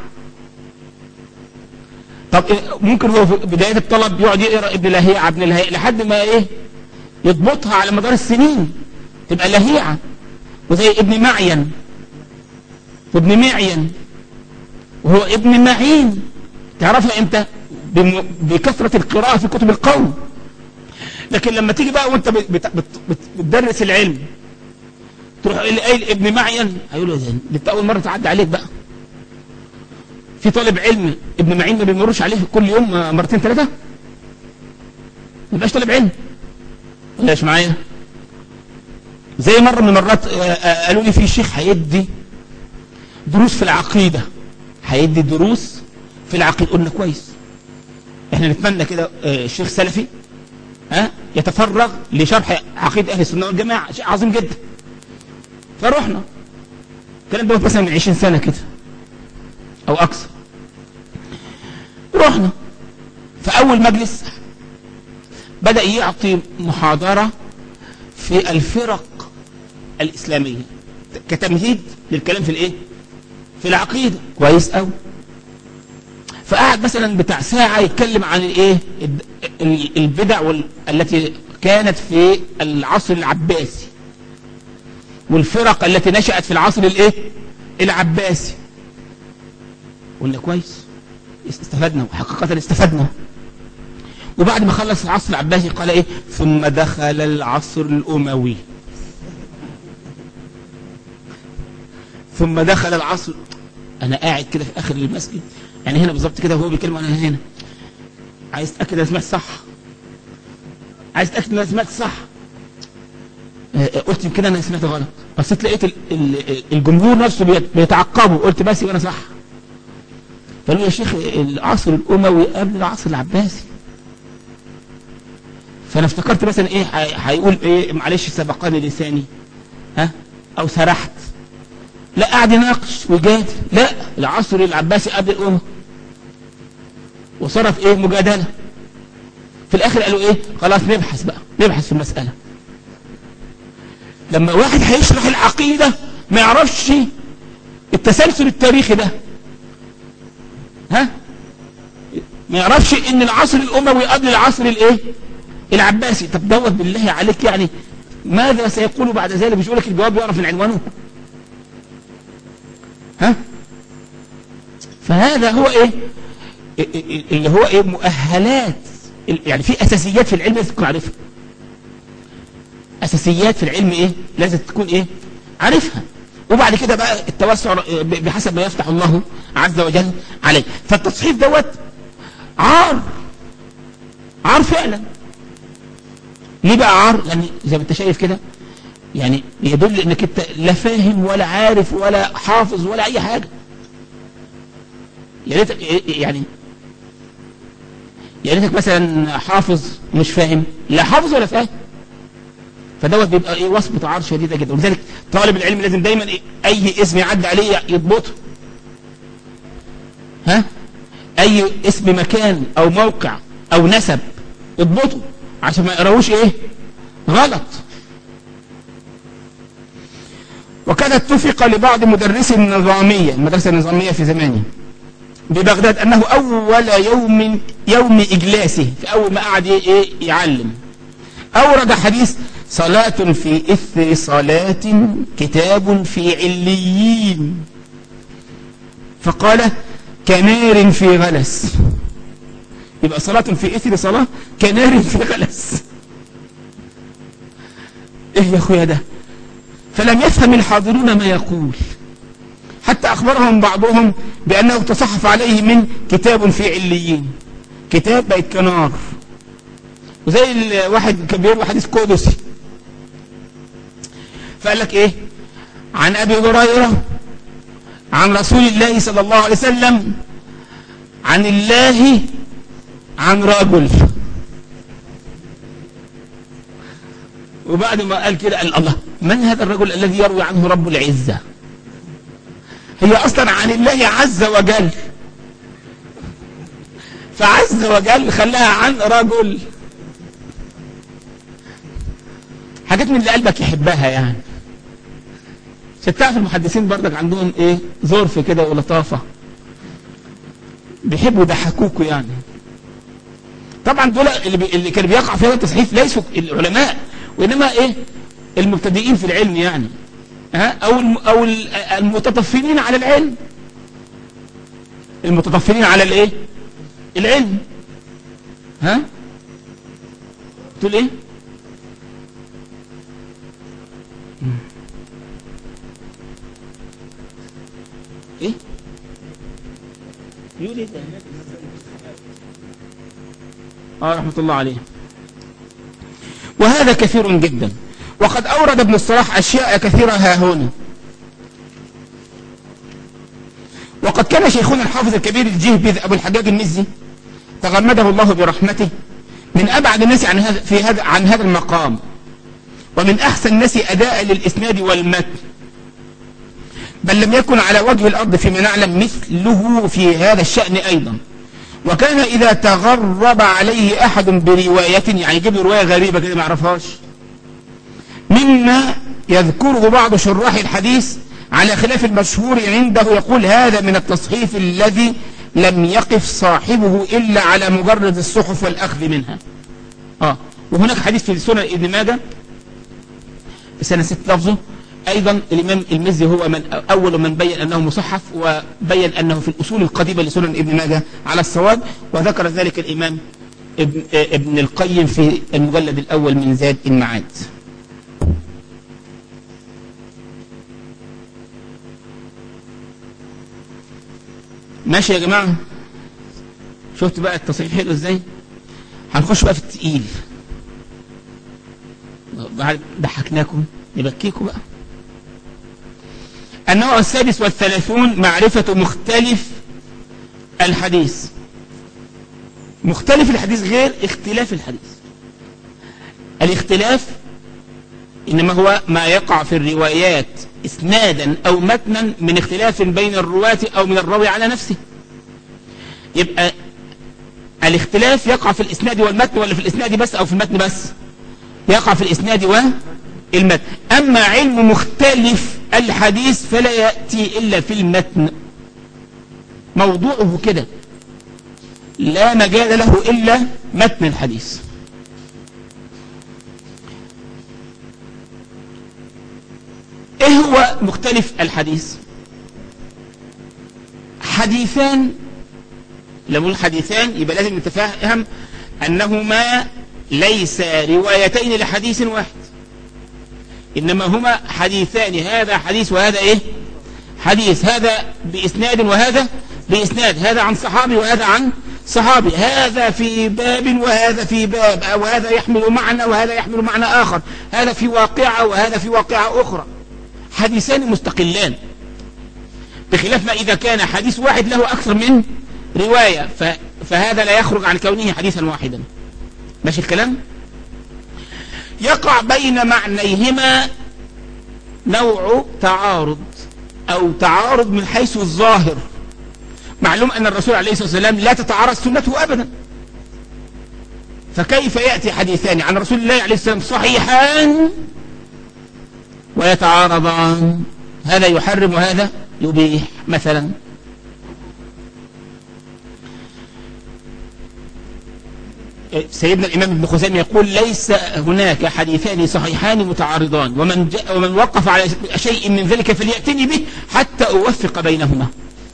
طب إيه ممكن هو في بدايه الطلب يقعد يقرا ابن لهيعه ابن لهيعه لحد ما ايه يضبطها على مدار السنين تبقى لهيعه وزي ابن معين وابن معين وهو ابن معين تعرفها امتى بم- بكثرة القراءة في كتب القوم لكن لما تيجي بقى وانت بت- بت- بت- بت- بتدرس العلم تروح قايل ابن معين هيقول له ده انت اول مرة تعدي عليك بقى في طالب علم ابن معين ما بيمرش عليه كل يوم مرتين ثلاثة ما يبقاش طالب علم ولا ايش معايا زي مرة من المرات آه، آه، قالوا لي في شيخ هيدي دروس في العقيدة هيدي دروس في العقيدة قلنا كويس احنا نتمنى كده آه، الشيخ سلفي ها يتفرغ لشرح عقيدة أهل السنة والجماعة شيء عظيم جدا فرحنا الكلام ده مثلا من 20 سنة كده أو أكثر رحنا فأول مجلس بدأ يعطي محاضرة في الفرق الإسلامية كتمهيد للكلام في الإيه؟ في العقيدة كويس أوي فقعد مثلا بتاع ساعة يتكلم عن الايه الد- ال- البدع وال- التي كانت في العصر العباسي والفرق التي نشأت في العصر الايه العباسي قلنا كويس استفدنا وحقيقة استفدنا وبعد ما خلص العصر العباسي قال ايه ثم دخل العصر الاموي ثم دخل العصر انا قاعد كده في اخر المسجد يعني هنا بالظبط كده وهو بيتكلم وانا هنا عايز تاكد انا سمعت صح عايز تاكد ان انا سمعت صح آه، آه، قلت يمكن انا سمعت غلط بس لقيت ال- ال- الجمهور نفسه بيت- بيتعقبوا قلت بس يبقى انا صح فقالوا يا شيخ العصر الاموي قبل العصر العباسي فانا افتكرت مثلا ايه هي- هيقول ايه معلش سبقني لساني ها او سرحت لا قاعد يناقش ويجادل لا العصر العباسي قبل الامه وصرف ايه مجادله في الاخر قالوا ايه خلاص نبحث بقى نبحث في المساله لما واحد هيشرح العقيده ما يعرفش التسلسل التاريخي ده ها ما يعرفش ان العصر الاموي قبل العصر الايه العباسي طب دوت بالله عليك يعني ماذا سيقول بعد ذلك مش يقول لك الجواب يعرف من عنوانه ها فهذا هو ايه اللي هو ايه مؤهلات يعني في اساسيات في العلم لازم تكون عارفها اساسيات في العلم ايه لازم تكون ايه عارفها وبعد كده بقى التوسع بحسب ما يفتح الله عز وجل عليك فالتصحيف دوت عار عار فعلا ليه بقى عار لان زي ما انت شايف كده يعني يدل انك انت لا فاهم ولا عارف ولا حافظ ولا اي حاجه يا ريتك يعني يا ريتك مثلا حافظ مش فاهم لا حافظ ولا فاهم فدوت بيبقى ايه وصمة عار شديدة جدا ولذلك طالب العلم لازم دايما إيه اي اسم يعدي عليه يضبطه ها اي اسم مكان او موقع او نسب اضبطه عشان ما يقراوش ايه غلط وكان اتفق لبعض مدرسي النظامية المدرسة النظامية في زمانه ببغداد أنه أول يوم يوم إجلاسه في أول ما قعد إيه يعلم أورد حديث صلاة في إثر صلاة كتاب في عليين فقال كنار في غلس يبقى صلاة في إثر صلاة كنار في غلس إيه يا أخويا ده فلم يفهم الحاضرون ما يقول حتى أخبرهم بعضهم بأنه تصحف عليه من كتاب في عليين كتاب بقت كنار وزي الواحد كان بيروي حديث قدسي فقال لك ايه عن ابي هريره عن رسول الله صلى الله عليه وسلم عن الله عن رجل وبعد ما قال كده قال الله من هذا الرجل الذي يروي عنه رب العزة هي أصلا عن الله عز وجل فعز وجل خلاها عن رجل حاجات من اللي قلبك يحبها يعني عشان تعرف المحدثين برضك عندهم ايه ظرف كده ولطافة بيحبوا يضحكوكوا يعني طبعا دول اللي, بي... اللي كانوا بيقع في هذا التصحيف ليسوا العلماء وانما ايه المبتدئين في العلم يعني ها او الم... او المتطفلين على العلم المتطفلين على الايه العلم ها تقول ايه ايه يقول ايه اه رحمة الله عليه وهذا كثير جدا وقد أورد ابن الصلاح أشياء كثيرة ها هنا وقد كان شيخنا الحافظ الكبير الجهبذ أبو الحجاج المزي تغمده الله برحمته من أبعد الناس عن هذا في هذا عن هذا المقام ومن أحسن الناس أداء للإسناد والمتن بل لم يكن على وجه الأرض فيما نعلم مثله في هذا الشأن أيضا وكان إذا تغرب عليه أحد برواية يعني يجيب رواية غريبة كده ما يعرفهاش مما يذكره بعض شراح الحديث على خلاف المشهور عنده يقول هذا من التصحيف الذي لم يقف صاحبه إلا على مجرد الصحف والأخذ منها آه وهناك حديث في سنن ابن ماجه بس أنا نسيت لفظه أيضا الإمام المزي هو من أول من بين أنه مصحف وبين أنه في الأصول القديمة لسنن ابن ماجه على الصواب وذكر ذلك الإمام ابن, ابن القيم في المجلد الأول من زاد المعاد ماشي يا جماعة شفت بقى التصحيح حلو ازاي هنخش بقى في التقيل بعد ضحكناكم نبكيكم بقى النوع السادس والثلاثون معرفة مختلف الحديث مختلف الحديث غير اختلاف الحديث الاختلاف إنما هو ما يقع في الروايات اسنادا أو متنا من اختلاف بين الرواة أو من الراوي على نفسه يبقى الاختلاف يقع في الاسناد والمتن ولا في الاسناد بس أو في المتن بس يقع في الاسناد والمتن أما علم مختلف الحديث فلا يأتي إلا في المتن موضوعه كده لا مجال له إلا متن الحديث ايه هو مختلف الحديث حديثان لما نقول حديثان يبقى لازم نتفهم انهما ليس روايتين لحديث واحد انما هما حديثان هذا حديث وهذا ايه حديث هذا باسناد وهذا باسناد هذا عن صحابي وهذا عن صحابي هذا في باب وهذا في باب او هذا يحمل معنى وهذا يحمل معنى اخر هذا في واقعة وهذا في واقعة اخرى حديثان مستقلان بخلاف ما إذا كان حديث واحد له أكثر من رواية فهذا لا يخرج عن كونه حديثا واحدا ماشي الكلام يقع بين معنيهما نوع تعارض أو تعارض من حيث الظاهر معلوم أن الرسول عليه الصلاة والسلام لا تتعارض سنته أبدا فكيف يأتي حديثان عن رسول الله عليه السلام صحيحان ويتعارضان هذا يحرم وهذا يبيح مثلا سيدنا الإمام ابن خزيمة يقول ليس هناك حديثان صحيحان متعارضان ومن, جاء ومن وقف على شيء من ذلك فليأتني به حتى أوفق بينهما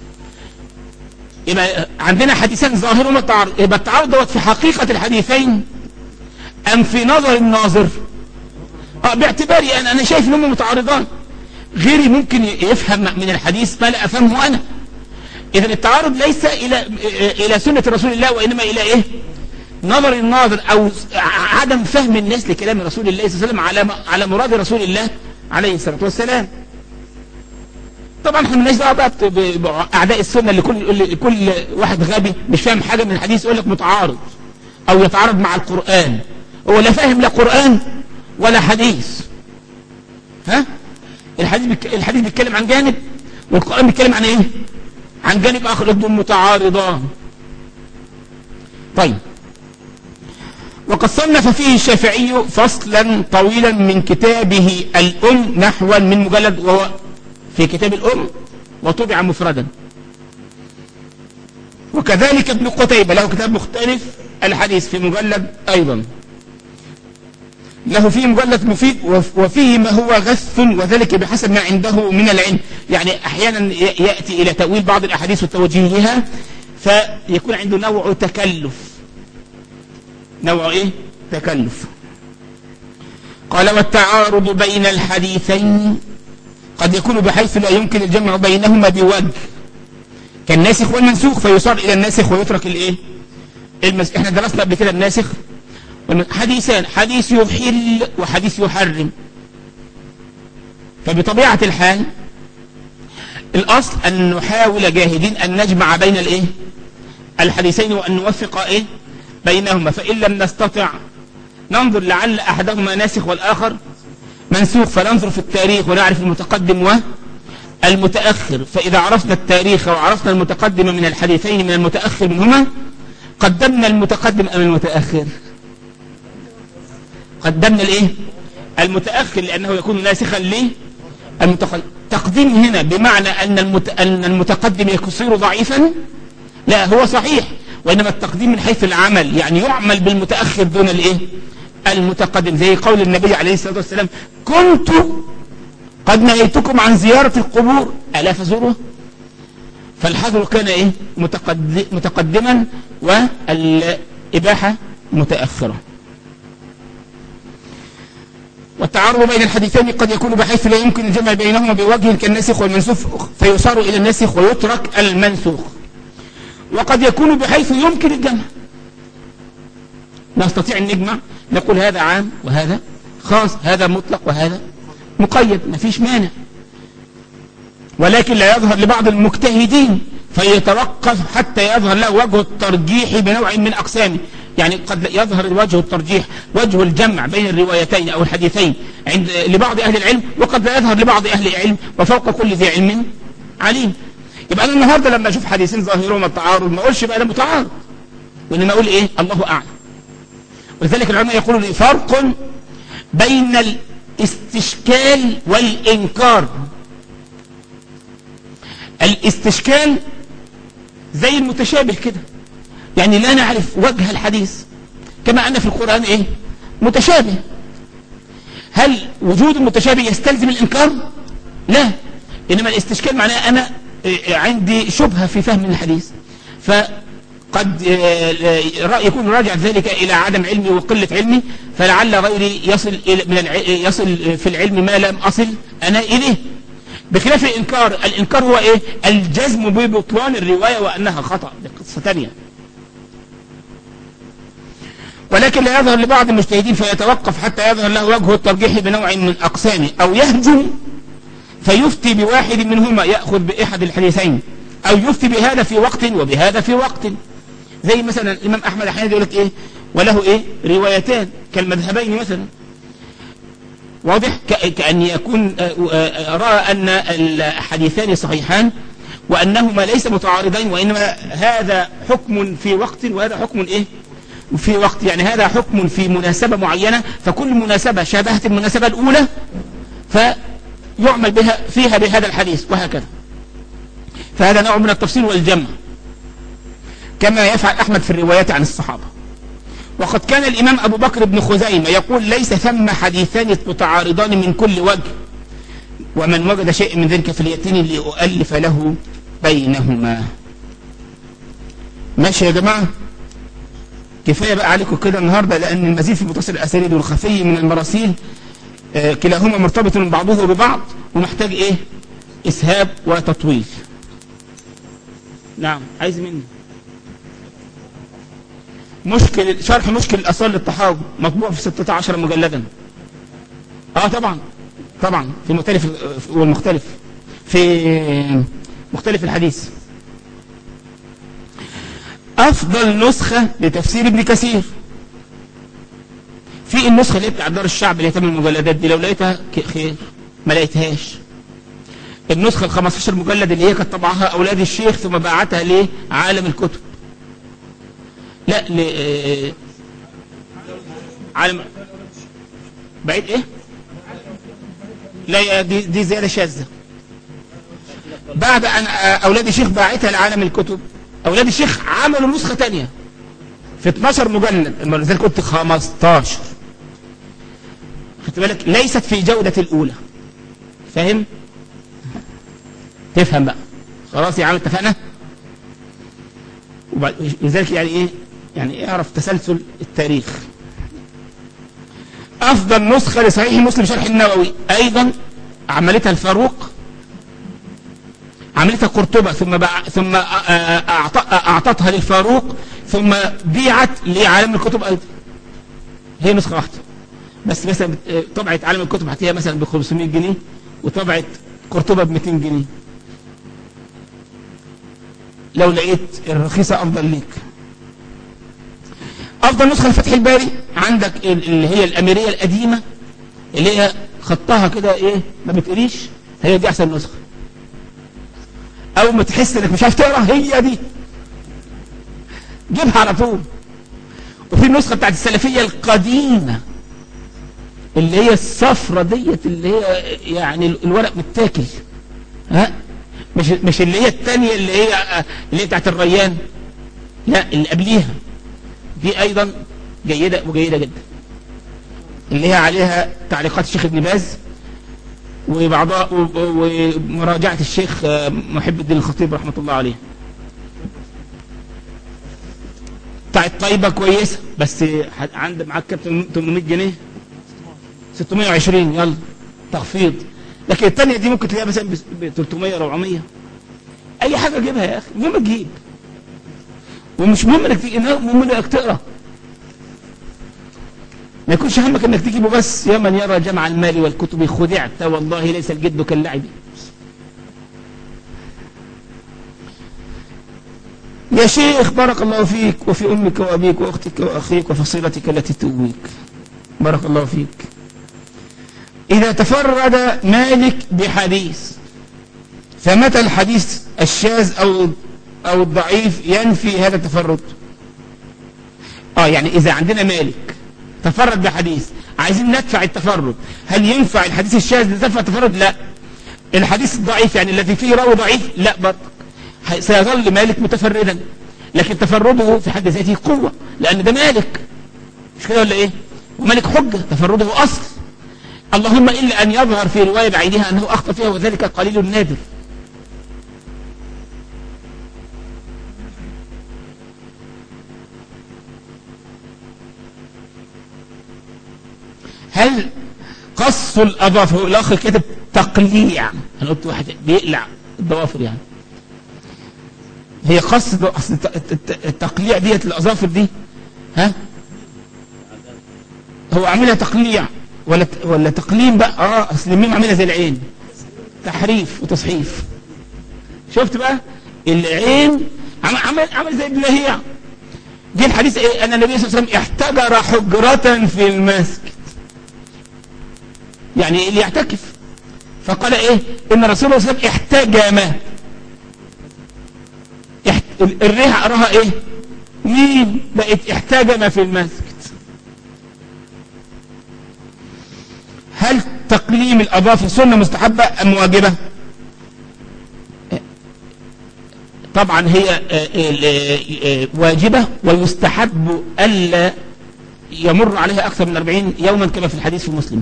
يبقى عندنا حديثان ظاهرهما التعارض يبقى التعارض دوت في حقيقة الحديثين أم في نظر الناظر اه باعتباري أنا أنا شايف أنهم متعارضان غيري ممكن يفهم من الحديث ما لا أفهمه أنا إذا التعارض ليس إلى إلى سنة رسول الله وإنما إلى إيه نظر الناظر أو عدم فهم الناس لكلام رسول الله صلى الله عليه وسلم على على مراد رسول الله عليه الصلاة والسلام طبعا احنا مالناش دعوه بقى باعداء السنه اللي كل كل واحد غبي مش فاهم حاجه من الحديث يقول لك متعارض او يتعارض مع القران هو لا فاهم لا قران ولا حديث ها الحديث بك... الحديث بيتكلم عن جانب والقران بيتكلم عن ايه عن جانب اخر دول متعارضان طيب وقد صنف فيه الشافعي فصلا طويلا من كتابه الأم نحوا من مجلد وهو في كتاب الأم وطبع مفردا وكذلك ابن قتيبة له كتاب مختلف الحديث في مجلد أيضا له فيه مجلد مفيد وفيه ما هو غث وذلك بحسب ما عنده من العلم يعني أحيانا يأتي إلى تأويل بعض الأحاديث وتوجيهها فيكون عنده نوع تكلف نوع إيه تكلف قال والتعارض بين الحديثين قد يكون بحيث لا يمكن الجمع بينهما بوجه كالناسخ والمنسوخ فيصار إلى الناسخ ويترك الإيه المس... احنا درسنا قبل كده الناسخ حديثان حديث يحل وحديث يحرم فبطبيعة الحال الأصل أن نحاول جاهدين أن نجمع بين الإيه الحديثين وأن نوفق إيه بينهما فإن لم نستطع ننظر لعل أحدهما ناسخ والآخر منسوخ فننظر في التاريخ ونعرف المتقدم والمتأخر فإذا عرفنا التاريخ وعرفنا المتقدم من الحديثين من المتأخر منهما قدمنا المتقدم أم المتأخر قدمنا الايه المتأخر لأنه يكون ناسخا ليه المتقدم تقديم هنا بمعنى أن, المت... أن المتقدم يصير ضعيفا لا هو صحيح وإنما التقديم من حيث العمل يعني يعمل بالمتأخر دون الايه المتقدم زي قول النبي عليه الصلاة والسلام كنت قد نهيتكم عن زيارة القبور ألا فزوره فالحظر كان ايه متقدم متقدما والإباحة متأخرة والتعارض بين الحديثين قد يكون بحيث لا يمكن الجمع بينهما بوجه كالناسخ والمنسوخ فيصار إلى الناسخ ويترك المنسوخ وقد يكون بحيث يمكن الجمع نستطيع أن نجمع نقول هذا عام وهذا خاص هذا مطلق وهذا مقيد ما فيش مانع ولكن لا يظهر لبعض المجتهدين فيتوقف حتى يظهر له وجه الترجيح بنوع من أقسامه يعني قد يظهر وجه الترجيح وجه الجمع بين الروايتين أو الحديثين عند لبعض أهل العلم وقد لا يظهر لبعض أهل العلم وفوق كل ذي علم عليم يبقى أنا النهاردة لما أشوف حديثين ظاهرهم التعارض ما أقولش بقى ده متعارض وإنما أقول إيه الله أعلم ولذلك العلماء يقولون فرق بين الاستشكال والإنكار الاستشكال زي المتشابه كده يعني لا نعرف وجه الحديث كما أن في القرآن إيه متشابه هل وجود المتشابه يستلزم الإنكار لا إنما الاستشكال معناه أنا عندي شبهة في فهم الحديث فقد يكون راجع ذلك إلى عدم علمي وقلة علمي فلعل غيري يصل من يصل في العلم ما لم أصل أنا إليه بخلاف الإنكار الإنكار هو إيه الجزم ببطلان الرواية وأنها خطأ دي قصة ثانية ولكن لا يظهر لبعض المجتهدين فيتوقف حتى يظهر له وجه الترجيح بنوع من أقسامه أو يهجم فيفتي بواحد منهما يأخذ بأحد الحديثين أو يفتي بهذا في وقت وبهذا في وقت زي مثلا الإمام أحمد أحيانا يقول لك إيه وله إيه روايتان كالمذهبين مثلا واضح كأن يكون رأى أن الحديثان صحيحان وأنهما ليس متعارضين وإنما هذا حكم في وقت وهذا حكم إيه في وقت يعني هذا حكم في مناسبة معينة فكل مناسبة شابهت المناسبة الأولى فيعمل بها فيها بهذا الحديث وهكذا فهذا نوع من التفصيل والجمع كما يفعل أحمد في الروايات عن الصحابة وقد كان الإمام أبو بكر بن خزيمة يقول ليس ثم حديثان متعارضان من كل وجه ومن وجد شيء من ذلك فليأتني لأؤلف له بينهما ماشي يا جماعة كفاية بقى عليكم كده النهاردة لأن المزيد في متصل الأسانيد والخفي من المراسيل آه كلاهما مرتبط من بعضه ببعض ومحتاج إيه إسهاب وتطويل نعم عايز مني مشكل شرح مشكل الأصال للطحاوي مطبوع في 16 مجلدا اه طبعا طبعا في مختلف والمختلف في مختلف الحديث افضل نسخة لتفسير ابن كثير في النسخة اللي بتاع دار الشعب اللي هي ثمان المجلدات دي لو لقيتها خير ما لقيتهاش النسخة ال 15 مجلد اللي هي كانت طبعها اولاد الشيخ ثم باعتها ليه عالم الكتب لا ل... عالم بعيد ايه لا يا دي, دي زيادة شاذة بعد ان اولاد الشيخ باعتها لعالم الكتب اولاد الشيخ عملوا نسخة تانية في 12 مجلد لذلك قلت 15 خدت بالك ليست في جودة الاولى فاهم تفهم بقى خلاص يا عم اتفقنا وبعد لذلك يعني ايه يعني اعرف تسلسل التاريخ افضل نسخة لصحيح مسلم شرح النووي ايضا عملتها الفاروق عملتها قرطبة ثم بع... ثم أعط... اعطتها للفاروق ثم بيعت لعالم الكتب ايضا هي نسخة واحدة بس مثلا طبعت عالم الكتب هتلاقيها مثلا ب 500 جنيه وطبعت قرطبة ب 200 جنيه لو لقيت الرخيصة افضل ليك افضل نسخة لفتح الباري عندك اللي هي الاميرية القديمة اللي هي خطها كده ايه ما بتقريش هي دي احسن نسخة اول ما تحس انك مش عارف تقرا هي دي جيبها على طول وفي النسخة بتاعت السلفية القديمة اللي هي الصفرة ديت اللي هي يعني الورق متاكل ها مش مش اللي هي الثانيه اللي هي اللي هي بتاعت الريان لا اللي قبليها دي ايضا جيدة وجيدة جدا اللي هي عليها تعليقات الشيخ ابن باز وبعضها ومراجعة الشيخ محب الدين الخطيب رحمة الله عليه بتاعت طيبة كويسة بس عند معاك كام 800 جنيه 620 يلا تخفيض لكن الثانية دي ممكن تلاقيها مثلا ب 300 400 اي حاجة جيبها يا اخي المهم تجيب ومش مهم انك تيجي المهم انك تقرا ما يكونش همك انك تجيبه بس يا من يرى جمع المال والكتب خدعت والله ليس الجد كاللعب يا شيخ بارك الله فيك وفي امك وابيك واختك واخيك وفصيلتك التي تؤويك بارك الله فيك اذا تفرد مالك بحديث فمتى الحديث الشاذ او او الضعيف ينفي هذا التفرد اه يعني اذا عندنا مالك تفرد بحديث عايزين ندفع التفرد هل ينفع الحديث الشاذ لدفع التفرد لا الحديث الضعيف يعني الذي فيه راوي ضعيف لا برضه سيظل مالك متفردا لكن تفرده في حد ذاته قوة لأن ده مالك مش كده ولا إيه ومالك حجة تفرده أصل اللهم إلا أن يظهر في رواية بعينها أنه أخطأ فيها وذلك قليل نادر هل قص الأظافر الأخ كتب تقليع أنا قلت واحد بيقلع الضوافر يعني هي قص التقليع ديت الأظافر دي ها هو عاملها تقليع ولا ولا تقليم بقى اه اصل الميم عاملها زي العين تحريف وتصحيف شفت بقى العين عمل عمل زي ابن لهيع جه الحديث ايه ان النبي صلى الله عليه وسلم احتجر حجرة في المسجد يعني اللي يعتكف فقال ايه ان رسول الله صلى الله عليه وسلم احتجم احت... الريح اراها ايه مين بقت احتجم في المسجد هل تقليم الاظافر سنه مستحبه ام واجبه طبعا هي واجبه ويستحب الا يمر عليها اكثر من 40 يوما كما في الحديث في مسلم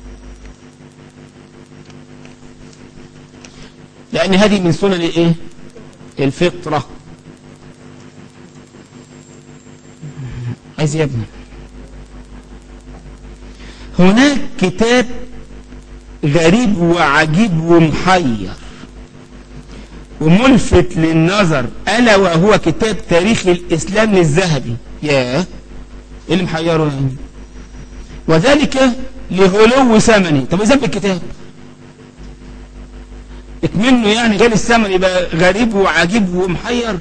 لأن هذه من سنن الايه الفطرة عايز يا ابني هناك كتاب غريب وعجيب ومحير وملفت للنظر ألا وهو كتاب تاريخ الإسلام للذهبي ياه ايه اللي محيره يعني وذلك لغلو ثمنه طب ذنب الكتاب اكمنه يعني غير الثمن يبقى غريب وعجيب ومحير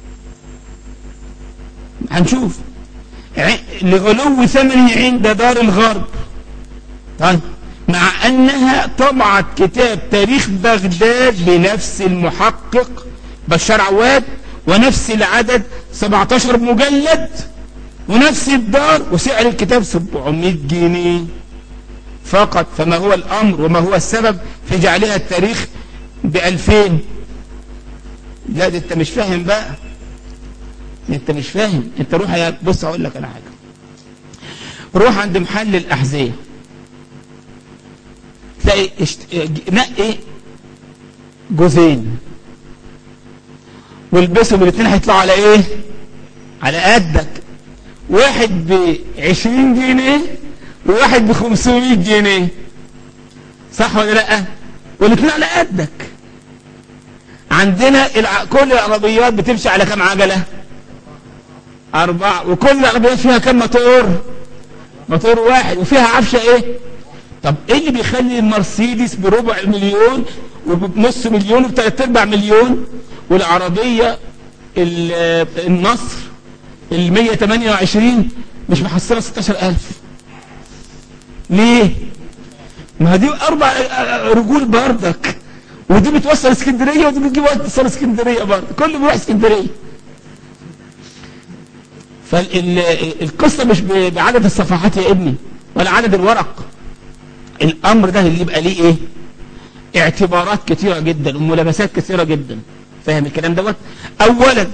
هنشوف لغلو ثمنه عند دار الغرب طيب مع انها طبعت كتاب تاريخ بغداد بنفس المحقق بشار عواد ونفس العدد 17 مجلد ونفس الدار وسعر الكتاب 700 جنيه فقط فما هو الأمر وما هو السبب في جعلها التاريخ بألفين لا ده انت مش فاهم بقى انت مش فاهم انت روح يا بص اقول لك انا حاجه روح عند محل الاحذيه تلاقي اشت... نقي جوزين والبسهم الاثنين هيطلعوا على ايه على قدك واحد ب 20 جنيه وواحد ب 500 جنيه صح ولا لا والاثنين على قدك عندنا الع... كل العربيات بتمشي على كم عجلة أربعة وكل العربيات فيها كم موتور موتور واحد وفيها عفشة إيه طب إيه اللي بيخلي المرسيدس بربع مليون وبنص مليون وبثلاث أرباع مليون والعربية النصر ال 128 مش محصلة 16000 ليه؟ ما دي أربع رجول بردك ودي بتوصل اسكندريه ودي بتجيب توصل اسكندريه برضه كله بيروح اسكندريه فالقصه مش بعدد الصفحات يا ابني ولا عدد الورق الامر ده اللي يبقى ليه ايه اعتبارات كثيره جدا وملابسات كثيره جدا فاهم الكلام دوت اولا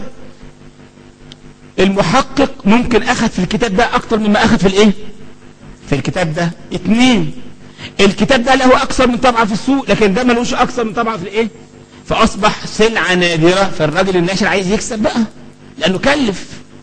المحقق ممكن اخذ في الكتاب ده اكتر مما اخذ في الايه في الكتاب ده اثنين الكتاب ده له اكثر من طبعه في السوق لكن ده ملوش اكثر من طبعه في الايه فاصبح سلعه نادره فالراجل الناشر عايز يكسب بقى لانه كلف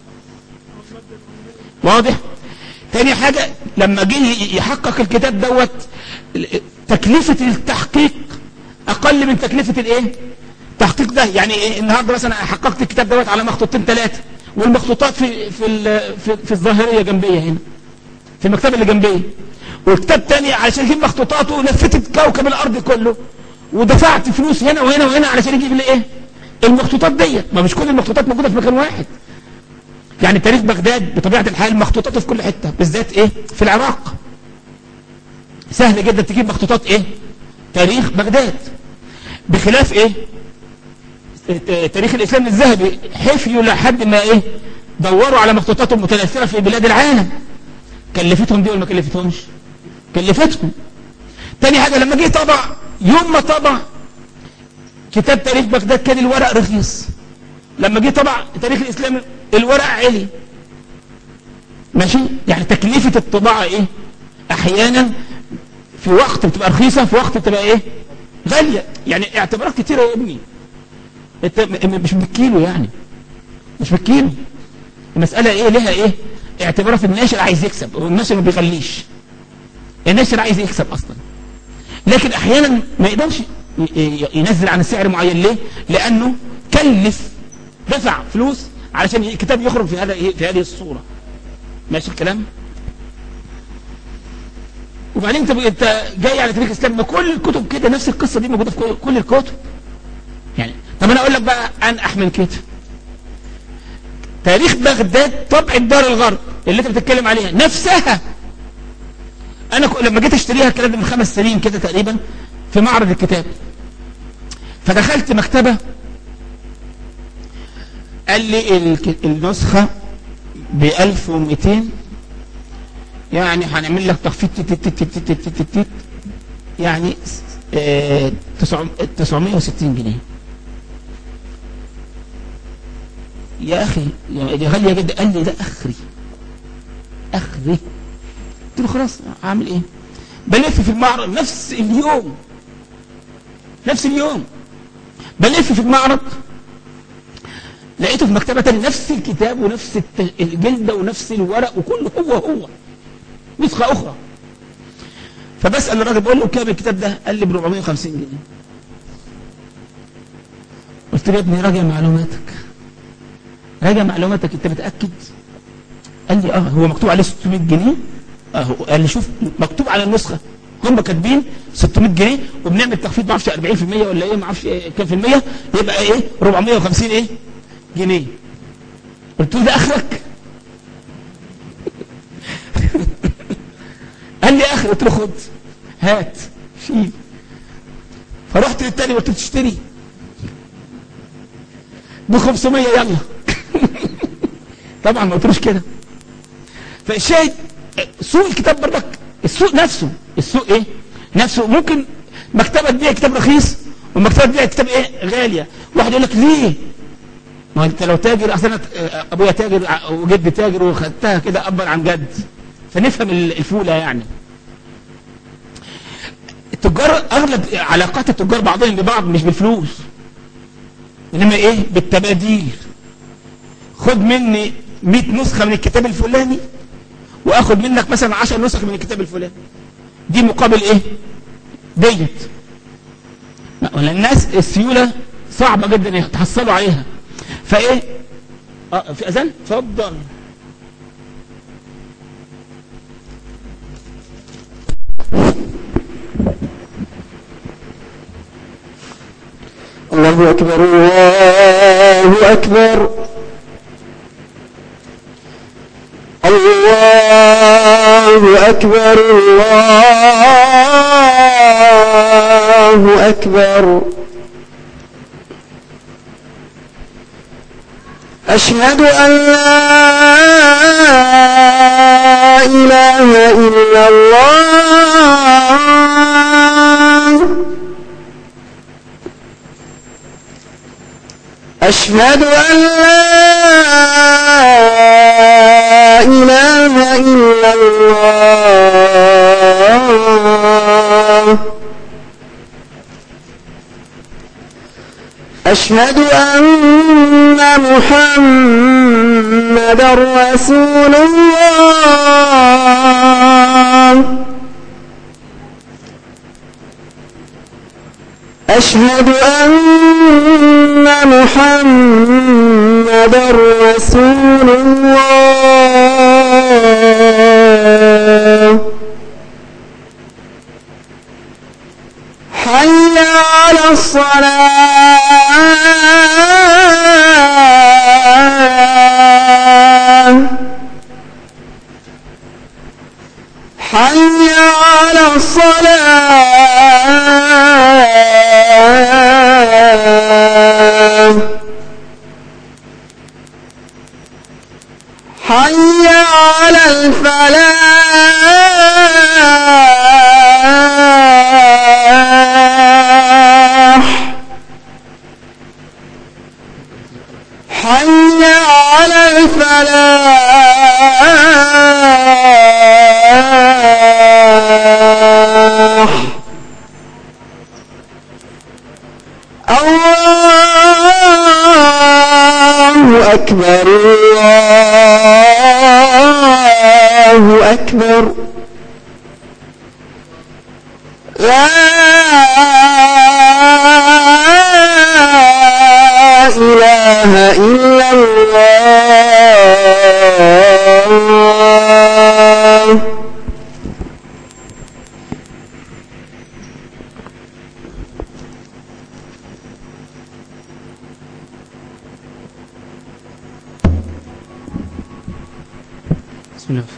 واضح تاني حاجه لما جه يحقق الكتاب دوت تكلفه التحقيق اقل من تكلفه الايه التحقيق ده يعني إيه النهارده مثلا حققت الكتاب دوت على مخطوطتين ثلاثه والمخطوطات في في في, في الظاهريه جنبيه هنا في المكتبه اللي جنبيه وكتاب تاني علشان يجيب مخطوطاته لفتت كوكب الارض كله ودفعت فلوس هنا وهنا وهنا علشان يجيب لي ايه المخطوطات ديت ما مش كل المخطوطات موجوده في مكان واحد يعني تاريخ بغداد بطبيعه الحال مخطوطاته في كل حته بالذات ايه في العراق سهل جدا تجيب مخطوطات ايه تاريخ بغداد بخلاف ايه تاريخ الاسلام الذهبي حفيوا لحد ما ايه دوروا على مخطوطاتهم متناثره في بلاد العالم كلفتهم دي ولا ما كلفتهمش كلفتهم تاني حاجة لما جه طبع يوم ما طبع كتاب تاريخ بغداد كان الورق رخيص لما جه طبع تاريخ الإسلام الورق علي ماشي يعني تكلفة الطباعة ايه احيانا في وقت بتبقى رخيصة في وقت بتبقى ايه غالية يعني اعتبارات كتيرة يا ابني انت مش بالكيلو يعني مش بالكيلو المسألة ايه لها ايه اعتبارات الناشر عايز يكسب والناشر ما بيغليش الناشر عايز يكسب اصلا لكن احيانا ما يقدرش ينزل عن السعر معين ليه لانه كلف دفع فلوس علشان الكتاب يخرج في هذا في هذه الصوره ماشي الكلام وبعدين انت انت جاي على تاريخ الاسلام ما كل الكتب كده نفس القصه دي موجوده في كل الكتب يعني طب انا اقول لك بقى انقح من كده تاريخ بغداد طبع الدار الغرب اللي انت بتتكلم عليها نفسها انا لما جيت اشتريها الكلام ده من خمس سنين كده تقريبا في معرض الكتاب فدخلت مكتبة قال لي النسخة ب 1200 يعني هنعمل لك تخفيض يعني 960 جنيه يا اخي دي غاليه جدا قال لي ده اخري اخري قلت له خلاص اعمل ايه بلف في المعرض نفس اليوم نفس اليوم بلف في المعرض لقيته في مكتبة تانية نفس الكتاب ونفس الجلدة ونفس الورق وكله هو هو نسخة أخرى فبسأل الراجل بقول له كام الكتاب ده قال لي ب 450 جنيه قلت له يا ابني راجع معلوماتك راجع معلوماتك انت متأكد قال لي اه هو مكتوب عليه 600 جنيه اه قال لي شوف مكتوب على النسخة هم كاتبين 600 جنيه وبنعمل تخفيض ما اعرفش 40% ولا ايه ما اعرفش إيه كام في المية يبقى ايه 450 ايه جنيه قلت له ده اخرك قال لي اخر قلت له خد هات شيل فرحت للتاني قلت له تشتري ب 500 يلا طبعا ما قلتلوش كده فالشاهد سوق الكتاب برضك السوق نفسه السوق ايه نفسه ممكن مكتبه تبيع كتاب رخيص ومكتبه تبيع كتاب ايه غاليه واحد يقول لك ليه ما انت لو تاجر اصل انا ابويا تاجر وجدي تاجر وخدتها كده ابا عن جد فنفهم الفوله يعني التجار اغلب علاقات التجار بعضهم ببعض مش بالفلوس انما ايه بالتباديل خد مني 100 نسخه من الكتاب الفلاني واخد منك مثلا 10 نسخ من الكتاب الفلاني دي مقابل ايه ديت الناس السيوله صعبه جدا يتحصلوا عليها فايه اه في اذان اتفضل الله أكبر الله أكبر الله أكبر الله أكبر أشهد أن لا إله إلا الله أشهد أن لا إله إلا الله أشهد أن محمد رسول الله أشهد أن محمد رسول الله حي على الصلاة حي على الصلاة حي على الفلاح حي على الفلاح الله أكبر الله أكبر لا إله إلا الله بسم الله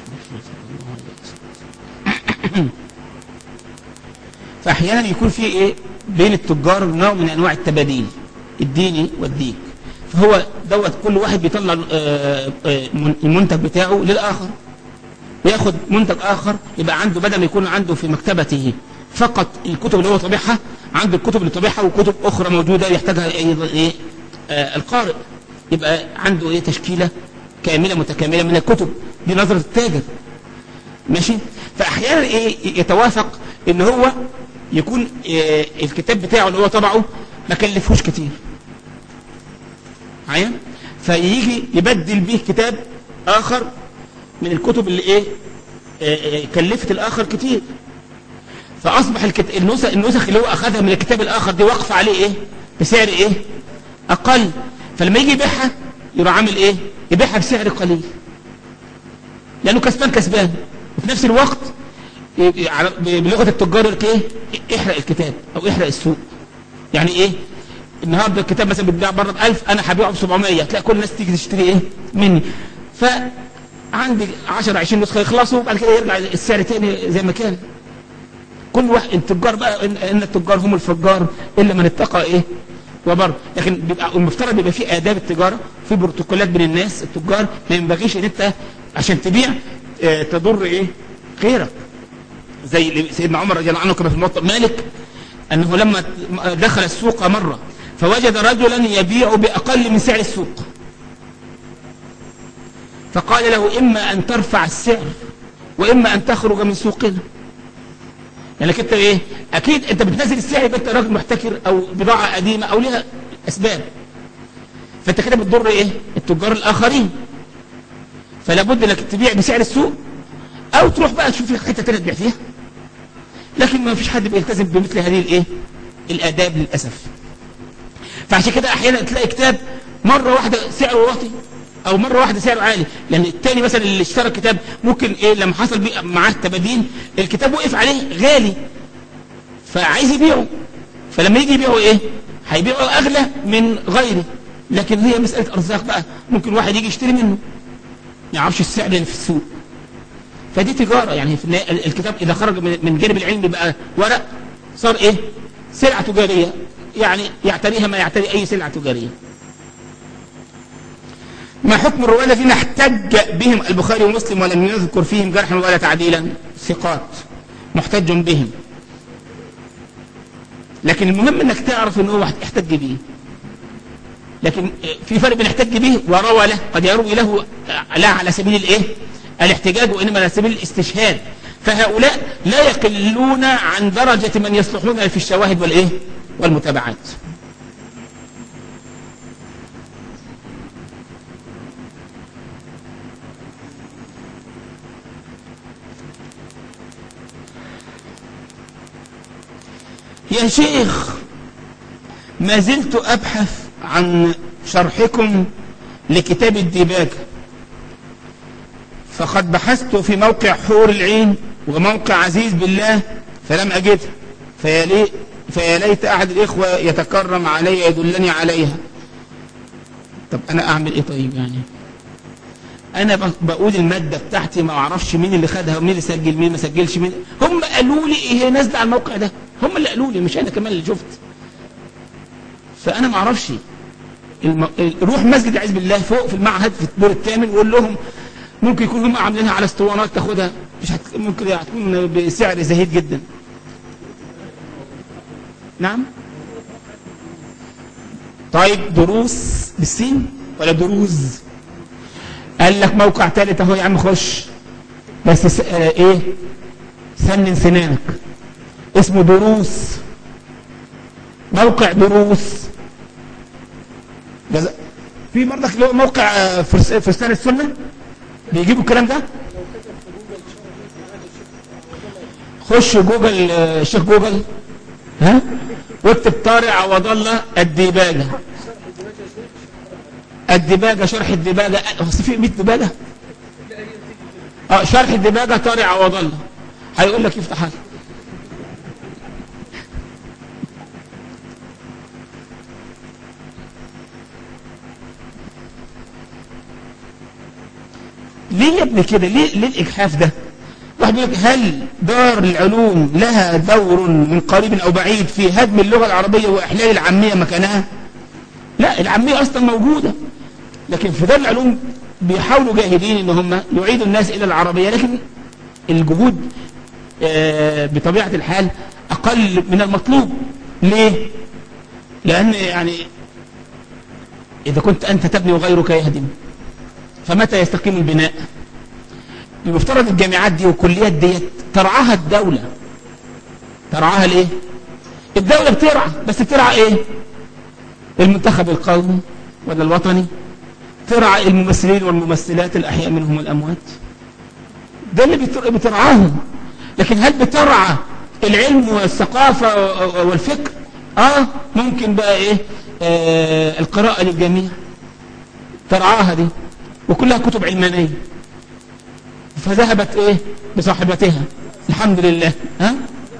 فاحيانا يكون في ايه بين التجار نوع من انواع التباديل الديني والديك فهو دوت كل واحد بيطلع آه، آه، المنتج بتاعه للاخر وياخد منتج اخر يبقى عنده بدل ما يكون عنده في مكتبته فقط الكتب اللي هو طابعها عنده الكتب اللي طابعها وكتب اخرى موجوده يحتاجها ايضا ايه آه القارئ يبقى عنده ايه تشكيله كامله متكامله من الكتب دي نظره التاجر ماشي فاحيانا ايه يتوافق ان هو يكون إيه الكتاب بتاعه اللي هو طبعه ما كلفوش كتير معايا فيجي يبدل به كتاب اخر من الكتب اللي ايه إيه إيه كلفت الاخر كتير فاصبح الكت... النسخ النسخ اللي هو اخذها من الكتاب الاخر دي وقف عليه ايه بسعر ايه اقل فلما يجي يبيعها يروح عامل ايه يبيعها بسعر قليل لانه كسبان كسبان وفي نفس الوقت ي- على- بلغه التجار يقول لك ايه احرق الكتاب او احرق السوق يعني ايه النهارده الكتاب مثلا بيتباع بره ب 1000 انا هبيعه ب 700 تلاقي كل الناس تيجي تشتري ايه مني فعندي 10 20 نسخه يخلصوا وبعد كده يرجع السعر تاني زي ما كان كل واحد التجار بقى ان, إن التجار هم الفجار الا من اتقى ايه وبر لكن بيبقى المفترض بيبقى في اداب التجاره في بروتوكولات بين الناس التجار ما ينبغيش ان انت عشان تبيع آه، تضر ايه غيرك زي اللي سيدنا عمر رضي الله عنه كما في موطأ مالك انه لما دخل السوق مره فوجد رجلا يبيع باقل من سعر السوق فقال له اما ان ترفع السعر واما ان تخرج من سوقنا لانك انت ايه اكيد انت بتنزل السعر يبقى انت راجل محتكر او بضاعه قديمه او لها اسباب فانت كده بتضر ايه التجار الاخرين فلا بد انك تبيع بسعر السوق او تروح بقى تشوف لك حته ثانيه تبيع فيها لكن ما فيش حد بيلتزم بمثل هذه الايه الاداب للاسف فعشان كده احيانا تلاقي كتاب مره واحده سعره واطي او مره واحده سعره عالي لان التاني مثلا اللي اشترى الكتاب ممكن ايه لما حصل بيه معاه تبادين الكتاب وقف عليه غالي فعايز يبيعه فلما يجي يبيعه ايه هيبيعه اغلى من غيره لكن هي مساله ارزاق بقى ممكن واحد يجي يشتري منه ما يعرفش السعر اللي في السوق فدي تجاره يعني في النهاية الكتاب اذا خرج من من جانب العلم بقى ورق صار ايه سلعه تجاريه يعني يعتريها ما يعتري اي سلعه تجاريه ما حكم الرواة الذين احتج بهم البخاري ومسلم ولم يذكر فيهم جرحا ولا تعديلا ثقات محتج بهم لكن المهم انك تعرف ان هو احتج به لكن في فرق بين احتج به وروى له قد يروي له لا على سبيل الايه الاحتجاج وانما على سبيل الاستشهاد فهؤلاء لا يقلون عن درجة من يصلحون في الشواهد والايه والمتابعات يا شيخ ما زلت أبحث عن شرحكم لكتاب الديباج فقد بحثت في موقع حور العين وموقع عزيز بالله فلم أجدها فيا لي- فيا ليت أحد الإخوة يتكرم علي يدلني عليها طب أنا أعمل إيه طيب يعني أنا ب- بقول المادة بتاعتي ما أعرفش مين اللي خدها ومين اللي سجل مين ما سجلش مين هم قالوا لي إيه هي نازلة على الموقع ده هم اللي قالوا لي مش أنا كمان اللي شفت فأنا ما أعرفش الم... ال- روح مسجد عز بالله فوق في المعهد في الدور الثامن وقول لهم ممكن يكون هم عاملينها على اسطوانات تاخدها مش هت... ممكن هتكون بسعر زهيد جدا نعم طيب دروس بالسين ولا دروز قال لك موقع ثالث اهو يا عم خش بس س... آه ايه سنن سنانك اسمه دروس موقع دروس جزا... في برضك له موقع آه، فرس... فرسان السنه بيجيبوا الكلام ده خش جوجل آه، شيخ جوجل ها واكتب طارق عوض الله الديباجه الديباجه شرح الديباجه هو في 100 ديباجه اه شرح الديباجه طارق عوض الله هيقول لك يفتح هذا ليه يا ابني كده ليه ليه الاجحاف ده واحد يقول لك هل دار العلوم لها دور من قريب او بعيد في هدم اللغه العربيه واحلال العاميه مكانها لا العاميه اصلا موجوده لكن في دار العلوم بيحاولوا جاهدين ان هم يعيدوا الناس الى العربيه لكن الجهود آه، بطبيعه الحال اقل من المطلوب ليه لان يعني اذا كنت انت تبني وغيرك يهدم فمتى يستقيم البناء المفترض الجامعات دي والكليات ديت ترعاها الدولة ترعاها ليه الدولة بترعى بس بترعى ايه المنتخب القومي ولا الوطني ترعى الممثلين والممثلات الأحياء منهم والأموات ده اللي بتر- بترعاهم لكن هل بترعى العلم والثقافة والفكر اه ممكن بقى ايه آه القراءة للجميع ترعاها دي وكلها كتب علمانية فذهبت ايه بصاحبتها الحمد لله ها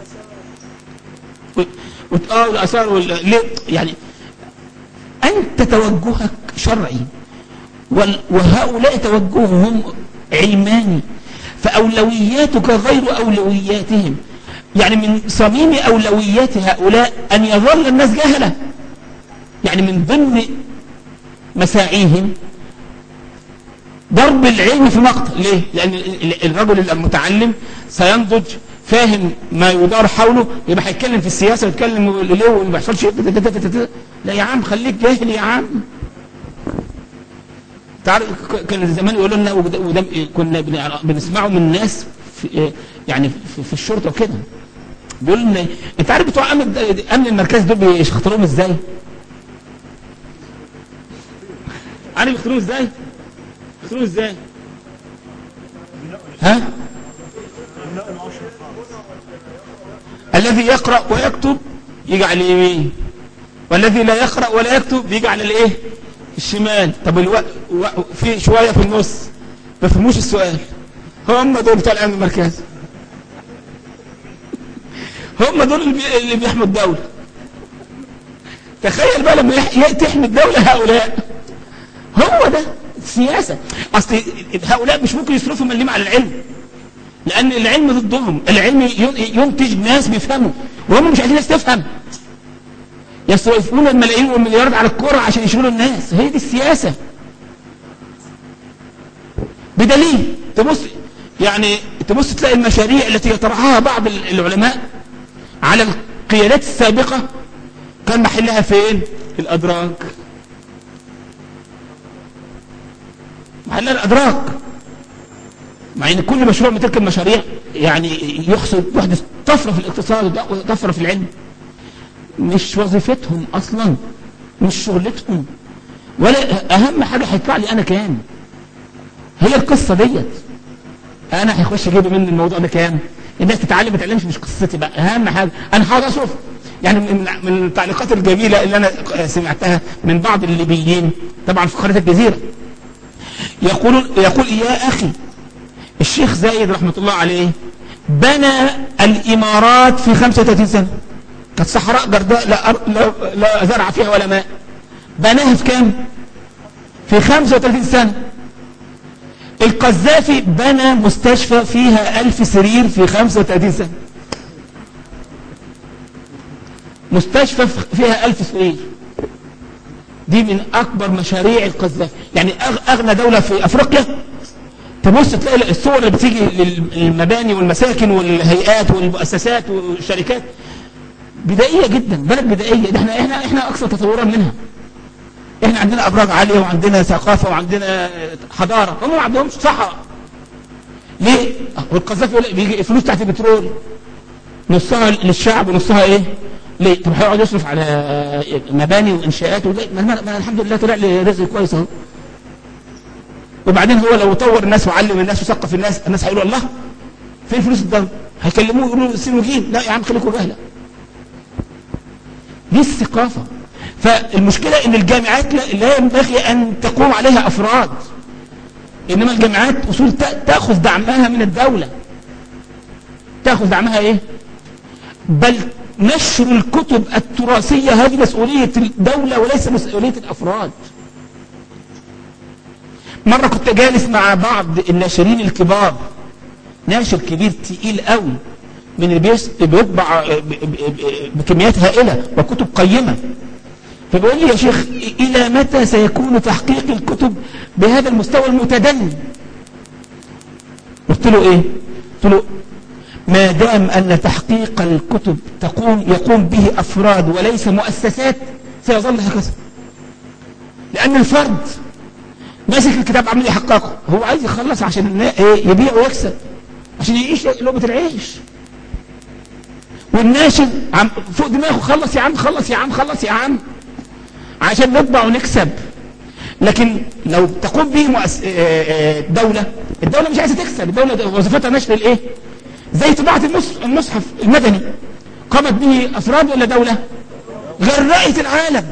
و- وت- اه والاثار وال- ليه؟ يعني انت توجهك شرعي وال- وهؤلاء توجههم علماني فاولوياتك غير اولوياتهم يعني من صميم اولويات هؤلاء ان يظل الناس جهله يعني من ضمن مساعيهم ضرب العلم في مقتل ليه لان ال- ال- الرجل المتعلم سينضج فاهم ما يدار حوله يبقى هيتكلم في السياسه ويتكلم ليه وما بيحصلش لا يا عم خليك جاهل يا عم تعرف ك- كان زمان يقولوا لنا وده وده كنا بنع- بنسمعه من ناس في يعني في, في الشرطه وكده بيقول لنا انت عارف بتوع امن امن المركز دول بيشخطروهم ازاي؟ عارف يختاروهم ازاي؟ يختاروهم ازاي؟ ها؟ الذي يقرأ ويكتب يجي على اليمين والذي لا يقرأ ولا يكتب يجي على الايه؟ الشمال طب الو... و... في شوية في النص ما فهموش السؤال هم دول بتوع الامن المركزي هم دول اللي, بي... اللي بيحموا الدولة تخيل بقى لما يح... ي- تحمي الدولة هؤلاء هو ده السياسة اصل هؤلاء مش ممكن يصرفوا مليم على العلم لان العلم ضدهم العلم ين- ينتج ناس بيفهموا وهم مش عايزين ناس تفهم يصرفون الملايين والمليارات على الكرة عشان يشغلوا الناس هي دي السياسة بدليل تبص يعني تبص تلاقي المشاريع التي يطرحها بعض ال- العلماء على القيادات السابقة كان محلها فين في الأدراك محلها الأدراك مع ان كل مشروع من تلك المشاريع يعني يحصل يحدث طفرة في الاقتصاد وطفرة في العلم مش وظيفتهم اصلا مش شغلتهم ولا اهم حاجة هيطلع لي انا كام هي القصة ديت انا هيخش جيبي مني الموضوع ده كام الناس تتعلم ما تتعلمش مش قصتي بقى اهم حاجة انا هقعد اشوف يعني من من التعليقات الجميلة اللي انا سمعتها من بعض الليبيين طبعا في قناة الجزيرة يقول يقول يا اخي الشيخ زايد رحمة الله عليه بنى الامارات في 35 سنة كانت صحراء جرداء لا, أر... لا, لا زرع فيها ولا ماء بناها في كام في 35 سنة القذافي بنى مستشفى فيها ألف سرير في 35 سنة مستشفى فيها ألف سرير دي من أكبر مشاريع القذافي يعني أغ- أغنى دولة في أفريقيا تبص تلاقي الصور اللي بتيجي للمباني والمساكن والهيئات والمؤسسات والشركات بدائية جدا بلد بدائية ده احنا احنا احنا اكثر تطورا منها احنا عندنا ابراج عالية وعندنا ثقافة وعندنا حضارة هم ما عندهمش صحراء ليه؟ والقذافي يقول لك بيجي الفلوس بتاعت البترول نصها للشعب ونصها ايه؟ ليه؟ طب هيقعد يصرف على مباني وانشاءات وليه؟ ما, ما, ما الحمد لله طلع لي رزق كويس اهو وبعدين هو لو طور الناس وعلم الناس وثقف الناس الناس هيقولوا الله فين فلوس الدولة؟ هيكلموه يقولوا له سين وجيم لا يا عم خليكم جهله دي الثقافة فالمشكلة ان الجامعات لا, لا ينبغي ان تقوم عليها افراد انما الجامعات اصول تا- تاخذ دعمها من الدولة تاخذ دعمها ايه بل نشر الكتب التراثية هذه مسؤولية الدولة وليس مسؤولية الافراد مرة كنت جالس مع بعض الناشرين الكبار ناشر كبير تقيل قوي من اللي بيس- بيطبع ب- ب- ب- بكميات هائلة وكتب قيمة فبيقول لي يا شيخ إلى متى سيكون تحقيق الكتب بهذا المستوى المتدني قلت له إيه قلت له ما دام أن تحقيق الكتب تقوم يقوم به أفراد وليس مؤسسات سيظل هكذا لأن الفرد ماسك الكتاب عمال يحققه هو عايز يخلص عشان النا- إيه يبيع ويكسب عشان يعيش لقمة العيش والناشر عم فوق دماغه خلص يا عم خلص يا عم خلص يا عم عشان نطبع ونكسب لكن لو تقوم به مؤس... آه، آه، دولة الدولة مش عايزة تكسب الدولة وظيفتها نشر الايه زي طباعة المص- المصحف المدني قامت به افراد ولا دولة غرقت العالم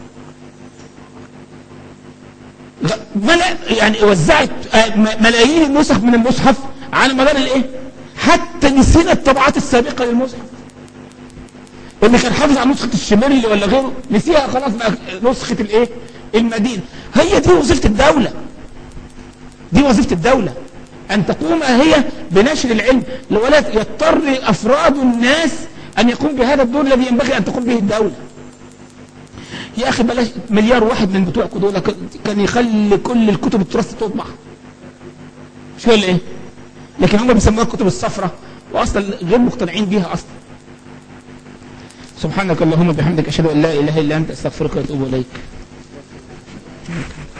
غ- ملا يعني وزعت آه، م- ملايين النسخ من المصحف على مدار الايه حتى نسينا الطبعات السابقة للمصحف اللي كان حافظ على نسخة الشمرلي ولا غيره نسيها خلاص بقى نسخة الايه المدينة هي دي وظيفة الدولة دي وظيفة الدولة ان تقوم هي بنشر العلم ولا يضطر افراد الناس ان يقوم بهذا الدور الذي ينبغي ان تقوم به الدولة يا اخي بلاش مليار واحد من بتوعكم دول كان يخلي كل الكتب التراث تطبع مش كده ولا ايه لكن هم بيسموها الكتب الصفراء واصلا غير مقتنعين بيها اصلا سبحانك اللهم وبحمدك اشهد ان لا اله الا انت استغفرك واتوب اليك